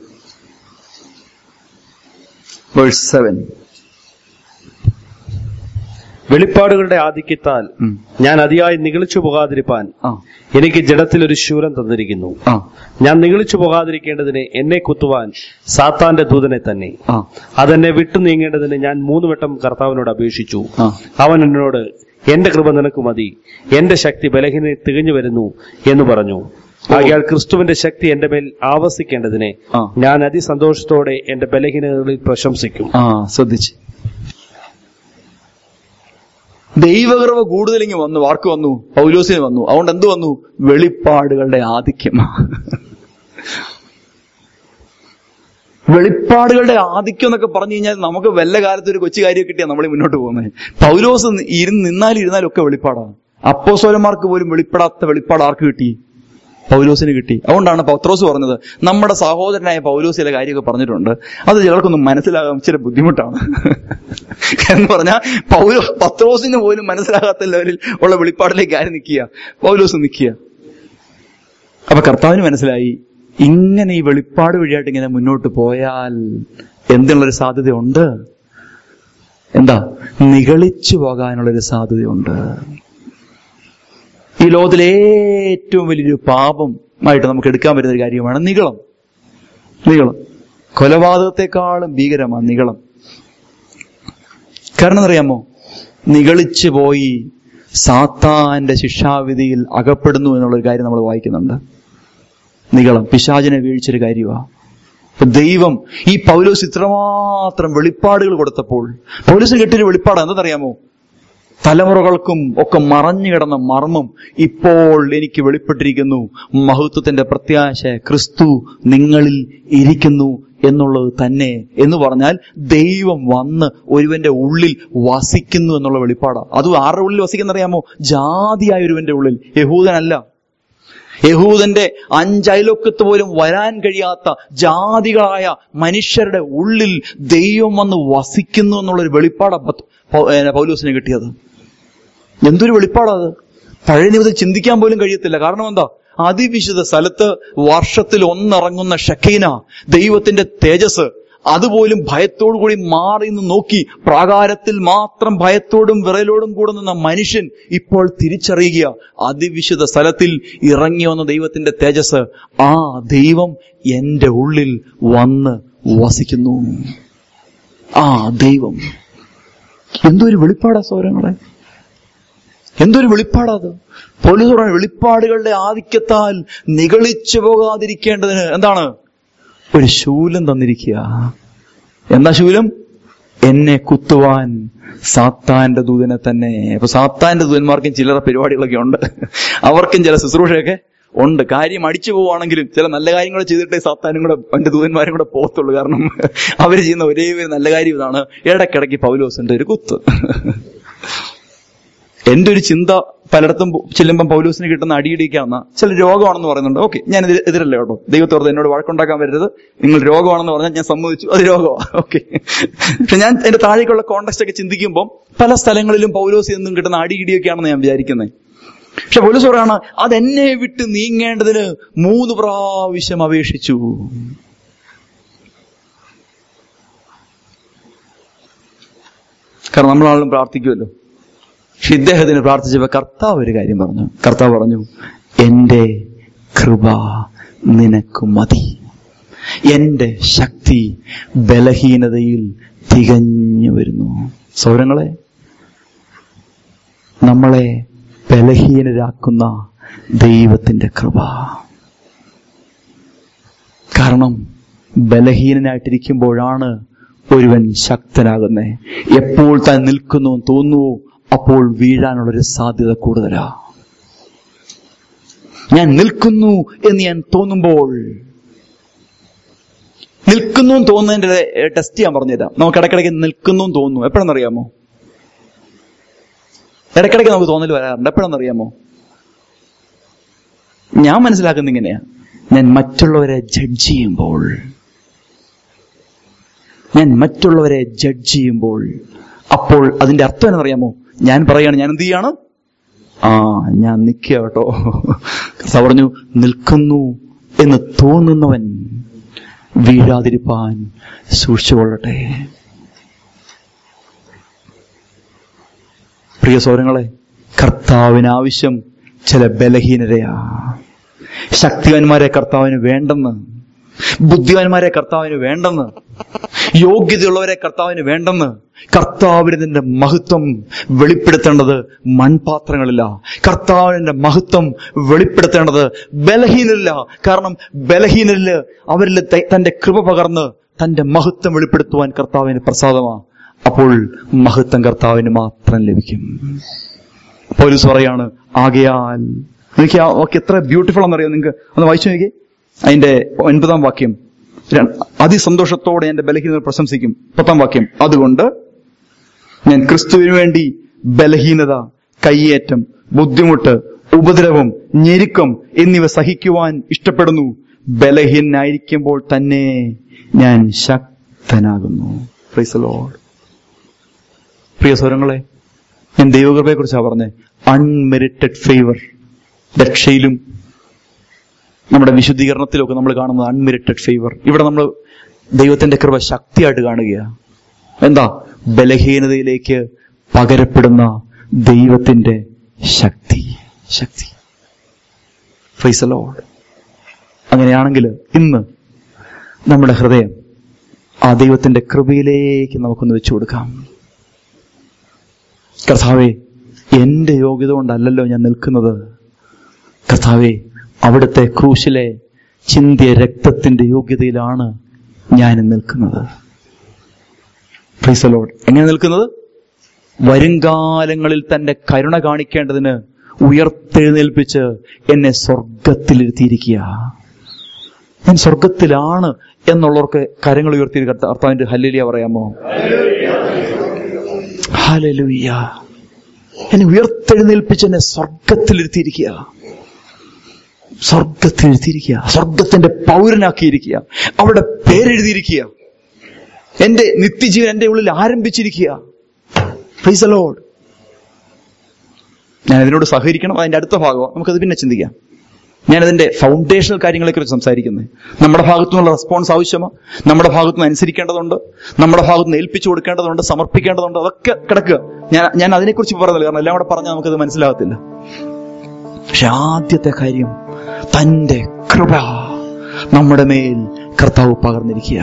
Speaker 1: verse 7.
Speaker 2: വെളിപ്പാടുകളുടെ ആധിക്യത്താൽ
Speaker 1: ഉം.
Speaker 2: ഞാൻ അതിയായി നിഗളിച്ചു പോകാതിരിപ്പാൻ
Speaker 1: ആ
Speaker 2: എനിക്ക് ജഡത്തിൽ ഒരു ശൂലം തന്നിരിക്കുന്നു
Speaker 1: ആ
Speaker 2: ഞാൻ നിഗളിച്ചു പോകാതിരിക്കേണ്ടതിന് എന്നെ കുത്തുവാൻ സാത്താന്റെ ദൂതനെ തന്നെ
Speaker 1: ആ
Speaker 2: അതെന്നെ വിട്ടു നീങ്ങേണ്ടതിന് ഞാൻ മൂന്ന് വട്ടം കർത്താവിനോട് അപേക്ഷിച്ചു
Speaker 1: ആ
Speaker 2: അവൻ എന്നോട് എന്റെ കൃപ നിനക്ക് മതി എന്റെ ശക്തി ബലഹീന തികഞ്ഞു വരുന്നു എന്ന് പറഞ്ഞു ആകയാൽ ക്രിസ്തുവിന്റെ ശക്തി എന്റെ മേൽ ആവസിക്കേണ്ടതിനെ
Speaker 1: ആ.
Speaker 2: ഞാൻ അതിസന്തോഷത്തോടെ എന്റെ ബലഹീനതകളിൽ പ്രശംസിക്കും
Speaker 1: ആ ശ്രദ്ധിച്ച് ദൈവകൃപ കൂടുതലിങ്ങ് വന്നു വാർക്ക് വന്നു പൗലോസിന് വന്നു അതുകൊണ്ട് എന്ത് വന്നു വെളിപ്പാടുകളുടെ ആധിക്യം വെളിപ്പാടുകളുടെ ആധിക്യം എന്നൊക്കെ പറഞ്ഞു കഴിഞ്ഞാൽ നമുക്ക് വല്ല കാലത്ത് ഒരു കൊച്ചു കാര്യം കിട്ടിയാൽ നമ്മൾ മുന്നോട്ട് പോകുന്നത് പൗലോസ് ഇരുന്ന് നിന്നാലും ഇരുന്നാലും ഒക്കെ വെളിപ്പാടാണ് അപ്പോസോലന്മാർക്ക് പോലും വെളിപ്പെടാത്ത വെളിപ്പാട് ആർക്ക് കിട്ടി പൗലോസിന് കിട്ടി അതുകൊണ്ടാണ് പത്രോസ് പറഞ്ഞത് നമ്മുടെ സഹോദരനായ പൗലോസ് ചില കാര്യമൊക്കെ പറഞ്ഞിട്ടുണ്ട് അത് ചിലർക്കൊന്നും മനസ്സിലാകാൻ ഇച്ചിരി ബുദ്ധിമുട്ടാണ് എന്ന് പറഞ്ഞാൽ പൗലോ പത്രോസിന് പോലും മനസ്സിലാകാത്ത ലെവലിൽ ഉള്ള വെളിപ്പാടിലേക്ക് ആര് നിൽക്കുക പൗലോസ് നിൽക്കുക അപ്പൊ കർത്താവിന് മനസ്സിലായി ഇങ്ങനെ ഈ വെളിപ്പാട് വഴിയായിട്ട് ഇങ്ങനെ മുന്നോട്ട് പോയാൽ എന്തിനുള്ളൊരു സാധ്യതയുണ്ട് എന്താ നിഗളിച്ചു പോകാനുള്ളൊരു സാധ്യതയുണ്ട് ഈ ലോകത്തിലെ ഏറ്റവും വലിയൊരു പാപമായിട്ട് നമുക്ക് എടുക്കാൻ പറ്റുന്ന ഒരു കാര്യമാണ് നികളം നികളം കൊലപാതകത്തെക്കാളും ഭീകരമാണ് നികളം കാരണം അറിയാമോ നിഗളിച്ചു പോയി സാത്താന്റെ ശിക്ഷാവിധിയിൽ അകപ്പെടുന്നു എന്നുള്ളൊരു കാര്യം നമ്മൾ വായിക്കുന്നുണ്ട് നികളം പിശാചിനെ വീഴ്ചൊരു കാര്യമാണ് അപ്പൊ ദൈവം ഈ പൗലോസ് ഇത്രമാത്രം വെളിപ്പാടുകൾ കൊടുത്തപ്പോൾ പൗലോസിന് കിട്ടിയൊരു വെളിപ്പാട് എന്തെന്നറിയാമോ തലമുറകൾക്കും ഒക്കെ മറഞ്ഞു കിടന്ന മർമ്മം ഇപ്പോൾ എനിക്ക് വെളിപ്പെട്ടിരിക്കുന്നു മഹത്വത്തിന്റെ പ്രത്യാശ ക്രിസ്തു നിങ്ങളിൽ ഇരിക്കുന്നു എന്നുള്ളത് തന്നെ എന്ന് പറഞ്ഞാൽ ദൈവം വന്ന് ഒരുവന്റെ ഉള്ളിൽ വസിക്കുന്നു എന്നുള്ള വെളിപ്പാടാ അത് ആരുടെ ഉള്ളിൽ വസിക്കുന്ന അറിയാമോ ജാതിയായ ഒരുവന്റെ ഉള്ളിൽ യഹൂദനല്ല യഹൂദന്റെ അഞ്ചയലൊക്കത്ത് പോലും വരാൻ കഴിയാത്ത ജാതികളായ മനുഷ്യരുടെ ഉള്ളിൽ ദൈവം വന്ന് വസിക്കുന്നു എന്നുള്ളൊരു വെളിപ്പാടാ പത്ത് പൗ- ഏ, പൗലോസിന് കിട്ടിയത് എന്തൊരു വെളിപ്പാടാ അത് പഴയ നിമിതം ചിന്തിക്കാൻ പോലും കഴിയത്തില്ല കാരണം എന്താ അതിവിശുദ്ധ സ്ഥലത്ത് വർഷത്തിൽ ഒന്നിറങ്ങുന്ന ഷക്കീന ദൈവത്തിന്റെ തേജസ് അതുപോലും ഭയത്തോടു കൂടി മാറി നിന്ന് നോക്കി പ്രാകാരത്തിൽ മാത്രം ഭയത്തോടും വിറയലോടും കൂടെ നിന്ന മനുഷ്യൻ ഇപ്പോൾ തിരിച്ചറിയുക അതിവിശുദ്ധ സ്ഥലത്തിൽ ഇറങ്ങി വന്ന ദൈവത്തിന്റെ തേജസ് ആ ദൈവം എന്റെ ഉള്ളിൽ വന്ന് വസിക്കുന്നു ആ ദൈവം എന്തൊരു വെളിപ്പാടാ സൗരങ്ങളെ എന്തൊരു വെളിപ്പാടാ അത് പോലീസ് പറഞ്ഞ വെളിപ്പാടുകളുടെ ആധിക്യത്താൽ നിഗളിച്ചു പോകാതിരിക്കേണ്ടതിന് എന്താണ് ഒരു ശൂലം തന്നിരിക്കുക എന്താ ശൂലം എന്നെ കുത്തുവാൻ സാത്താന്റെ ദൂതനെ തന്നെ അപ്പൊ സാത്താന്റെ ദൂതന്മാർക്കും ചില്ലറ പരിപാടികളൊക്കെ ഉണ്ട് അവർക്കും ചില ശുശ്രൂഷയൊക്കെ ഉണ്ട് കാര്യം അടിച്ചു പോവുകയാണെങ്കിലും ചില നല്ല കാര്യങ്ങൾ ചെയ്തിട്ടേ സാത്താനും കൂടെ എന്റെ ദൂതന്മാരും കൂടെ പോകത്തുള്ളൂ കാരണം അവർ ചെയ്യുന്ന ഒരേ ഒരു നല്ല കാര്യം ഇതാണ് ഇടയ്ക്കിടയ്ക്ക് പൗലോസിന്റെ ഒരു കുത്ത് എന്റെ ഒരു ചിന്ത പലയിടത്തും ചെല്ലുമ്പം പൗലൂസിന് കിട്ടുന്ന അടിയിടിക്കാവുന്ന ചില രോഗമാണെന്ന് പറയുന്നുണ്ട് ഓക്കെ ഞാൻ എതിര് എതിരല്ല കേട്ടോ ദൈവത്തോർത്ത് എന്നോട് വഴക്കുണ്ടാക്കാൻ വരരുത് നിങ്ങൾ രോഗമാണെന്ന് പറഞ്ഞാൽ ഞാൻ സമ്മതിച്ചു അത് രോഗമാണ് ഓക്കെ പക്ഷെ ഞാൻ എന്റെ താഴേക്കുള്ള കോണ്ടക്സ്റ്റ് ഒക്കെ ചിന്തിക്കുമ്പോൾ പല സ്ഥലങ്ങളിലും പൗലോസിൽ നിന്നും കിട്ടുന്ന അടിയിടിയൊക്കെയാണെന്ന് ഞാൻ വിചാരിക്കുന്നത് പക്ഷെ പോലീസ് പറയാണ് അതെന്നെ വിട്ട് നീങ്ങേണ്ടതിന് മൂന്ന് പ്രാവശ്യം അപേക്ഷിച്ചു കാരണം നമ്മളാളും പ്രാർത്ഥിക്കുമല്ലോ പക്ഷെ ഇദ്ദേഹത്തിന് പ്രാർത്ഥിച്ചപ്പോ കർത്താവ് ഒരു കാര്യം പറഞ്ഞു കർത്താവ് പറഞ്ഞു എന്റെ കൃപ നിനക്ക് മതി എന്റെ ശക്തി ബലഹീനതയിൽ തികഞ്ഞു വരുന്നു സൗരങ്ങളെ നമ്മളെ ബലഹീനരാക്കുന്ന ദൈവത്തിന്റെ കൃപ കാരണം ബലഹീനനായിട്ടിരിക്കുമ്പോഴാണ് ഒരുവൻ ശക്തനാകുന്നത് എപ്പോൾ താൻ നിൽക്കുന്നു തോന്നുവോ അപ്പോൾ വീഴാനുള്ളൊരു സാധ്യത കൂടുതലാ ഞാൻ നിൽക്കുന്നു എന്ന് ഞാൻ തോന്നുമ്പോൾ നിൽക്കുന്നു എന്ന് തോന്നുന്നതിന്റെ ടെസ്റ്റ് ഞാൻ പറഞ്ഞുതരാം നമുക്ക് ഇടയ്ക്കിടയ്ക്ക് നിൽക്കുന്നു എന്ന് തോന്നുന്നു എപ്പോഴെന്നറിയാമോ ഇടയ്ക്കിടയ്ക്ക് നമുക്ക് തോന്നൽ വരാറുണ്ട് എപ്പോഴെന്നറിയാമോ ഞാൻ മനസ്സിലാക്കുന്ന ഇങ്ങനെയാ ഞാൻ മറ്റുള്ളവരെ ജഡ്ജ് ചെയ്യുമ്പോൾ ഞാൻ മറ്റുള്ളവരെ ജഡ്ജ് ചെയ്യുമ്പോൾ അപ്പോൾ അതിന്റെ അർത്ഥം എന്നറിയാമോ ഞാൻ പറയാണ് ഞാൻ എന്ത് ചെയ്യാണ് ആ ഞാൻ നിൽക്കുക കേട്ടോ കർത്താവ് പറഞ്ഞു നിൽക്കുന്നു എന്ന് തോന്നുന്നവൻ വീഴാതിരിപ്പാൻ സൂക്ഷിച്ചുകൊള്ളട്ടെ പ്രിയ സൗരങ്ങളെ കർത്താവിന് ആവശ്യം ചില ബലഹീനതയാ ശക്തിവാന്മാരെ കർത്താവിന് വേണ്ടെന്ന് ബുദ്ധിവാന്മാരെ കർത്താവിന് വേണ്ടെന്ന് യോഗ്യതയുള്ളവരെ കർത്താവിന് വേണ്ടെന്ന് കർത്താവിന്റെ മഹത്വം വെളിപ്പെടുത്തേണ്ടത് മൺപാത്രങ്ങളില്ല കർത്താവിന്റെ മഹത്വം വെളിപ്പെടുത്തേണ്ടത് ബലഹീനരില്ല കാരണം ബലഹീനരില് അവരിൽ ത- തന്റെ കൃപ പകർന്ന് തന്റെ മഹത്വം വെളിപ്പെടുത്തുവാൻ കർത്താവിന് പ്രസാദമാ അപ്പോൾ മഹത്വം കർത്താവിന് മാത്രം ലഭിക്കും പോലീസ് പറയാണ് ആകയാൽ എനിക്ക് ആ വാക്യം എത്ര ബ്യൂട്ടിഫുൾ ആണെന്നറിയാം നിങ്ങൾക്ക് ഒന്ന് വായിച്ചു നോക്കി അതിന്റെ ഒൻപതാം വാക്യം ര- അതിസന്തോഷത്തോടെ എന്റെ ബലഹീനത പ്രശംസിക്കും പത്താം വാക്യം അതുകൊണ്ട് ഞാൻ ക്രിസ്തുവിന് വേണ്ടി ബലഹീനത കയ്യേറ്റം ബുദ്ധിമുട്ട് ഉപദ്രവം ഞെരുക്കം എന്നിവ സഹിക്കുവാൻ ഇഷ്ടപ്പെടുന്നു ബലഹീനായിരിക്കുമ്പോൾ തന്നെ ഞാൻ ശക്തനാകുന്നു Praise the Lord. പ്രിയ സ്വരങ്ങളെ ഞാൻ ദൈവകൃപയെ കുറിച്ചാണ് പറഞ്ഞത് അൺമെരിറ്റഡ് ഫേവർ രക്ഷയിലും നമ്മുടെ വിശുദ്ധീകരണത്തിലൊക്കെ നമ്മൾ കാണുന്നത് അൺമെരിറ്റഡ് ഫേവർ ഇവിടെ നമ്മൾ ദൈവത്തിന്റെ കൃപ ശക്തിയായിട്ട് കാണുകയാണ് എന്താ ബലഹീനതയിലേക്ക് പകരപ്പെടുന്ന ദൈവത്തിന്റെ ശക്തി ശക്തി ഫൈസ ലോഡ് അങ്ങനെയാണെങ്കിൽ ഇന്ന് നമ്മുടെ ഹൃദയം ആ ദൈവത്തിന്റെ കൃപയിലേക്ക് നമുക്കൊന്ന് വെച്ചു കൊടുക്കാം കർത്താവെ എന്റെ യോഗ്യത കൊണ്ടല്ലല്ലോ ഞാൻ നിൽക്കുന്നത് കർത്താവെ അവിടുത്തെ ക്രൂശിലെ ചിന്തിയ രക്തത്തിന്റെ യോഗ്യതയിലാണ് ഞാൻ നിൽക്കുന്നത് Praise the Lord. എങ്ങനെ നിൽക്കുന്നത് വരുംകാലങ്ങളിൽ തന്റെ കരുണ കാണിക്കേണ്ടതിന് ഉയർത്തെഴുന്നേൽപ്പിച്ച് എന്നെ സ്വർഗത്തിലിരുത്തിയിരിക്കുക ഞാൻ സ്വർഗത്തിലാണ് എന്നുള്ളവർക്ക് കരങ്ങൾ ഉയർത്തി കർത്താവിന്റെ ഹല്ലേലിയ പറയാമോ ഹല്ലേലൂയ എന്നെ ഉയർത്തെഴുന്നേൽപ്പിച്ച് എന്നെ സ്വർഗത്തിലിരുത്തിയിരിക്കുക സ്വർഗത്തിലിരുത്തിയിരിക്കുക സ്വർഗത്തിന്റെ പൗരനാക്കിയിരിക്കുക അവിടെ പേരെഴുതിയിരിക്കുക എന്റെ നിത്യജീവൻ എന്റെ ഉള്ളിൽ ആരംഭിച്ചിരിക്കുക പ്ലീസ് ലോഡ് ഞാൻ ഇതിനോട് സഹകരിക്കണം അതിന്റെ അടുത്ത ഭാഗം നമുക്കത് പിന്നെ ചിന്തിക്കാം ഞാനതിന്റെ ഫൗണ്ടേഷണൽ കാര്യങ്ങളെക്കുറിച്ച് സംസാരിക്കുന്നത് നമ്മുടെ ഭാഗത്തു നിന്നുള്ള റെസ്പോൺസ് ആവശ്യമാണ് നമ്മുടെ ഭാഗത്തു നിന്ന് അനുസരിക്കേണ്ടതുണ്ട് നമ്മുടെ ഭാഗത്ത് നിന്ന് ഏൽപ്പിച്ചു കൊടുക്കേണ്ടതുണ്ട് സമർപ്പിക്കേണ്ടതുണ്ട് അതൊക്കെ കിടക്കുക ഞാൻ ഞാൻ അതിനെക്കുറിച്ച് പറയുന്നില്ല കാരണം എല്ലാം കൂടെ പറഞ്ഞാൽ നമുക്കത് മനസ്സിലാകത്തില്ല പക്ഷെ ആദ്യത്തെ കാര്യം തന്റെ കൃപ നമ്മുടെ മേൽ കർത്താവ് പകർന്നിരിക്കുക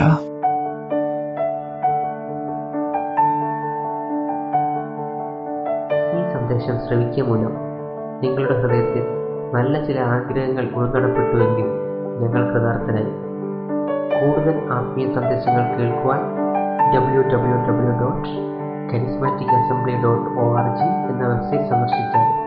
Speaker 3: ഈ സന്ദേശം ശ്രവിക്കുക മൂലം നിങ്ങളുടെ ഹൃദയത്തിൽ നല്ല ചില ആഗ്രഹങ്ങൾ ഉൾക്കടപ്പെട്ടുവെങ്കിൽ ഞങ്ങൾ കൃതാർത്ഥനായി കൂടുതൽ ആത്മീയ സന്ദേശങ്ങൾ കേൾക്കുവാൻ W W W dot charismatic assembly dot O R G എന്ന വെബ്സൈറ്റ് സന്ദർശിച്ചാൽ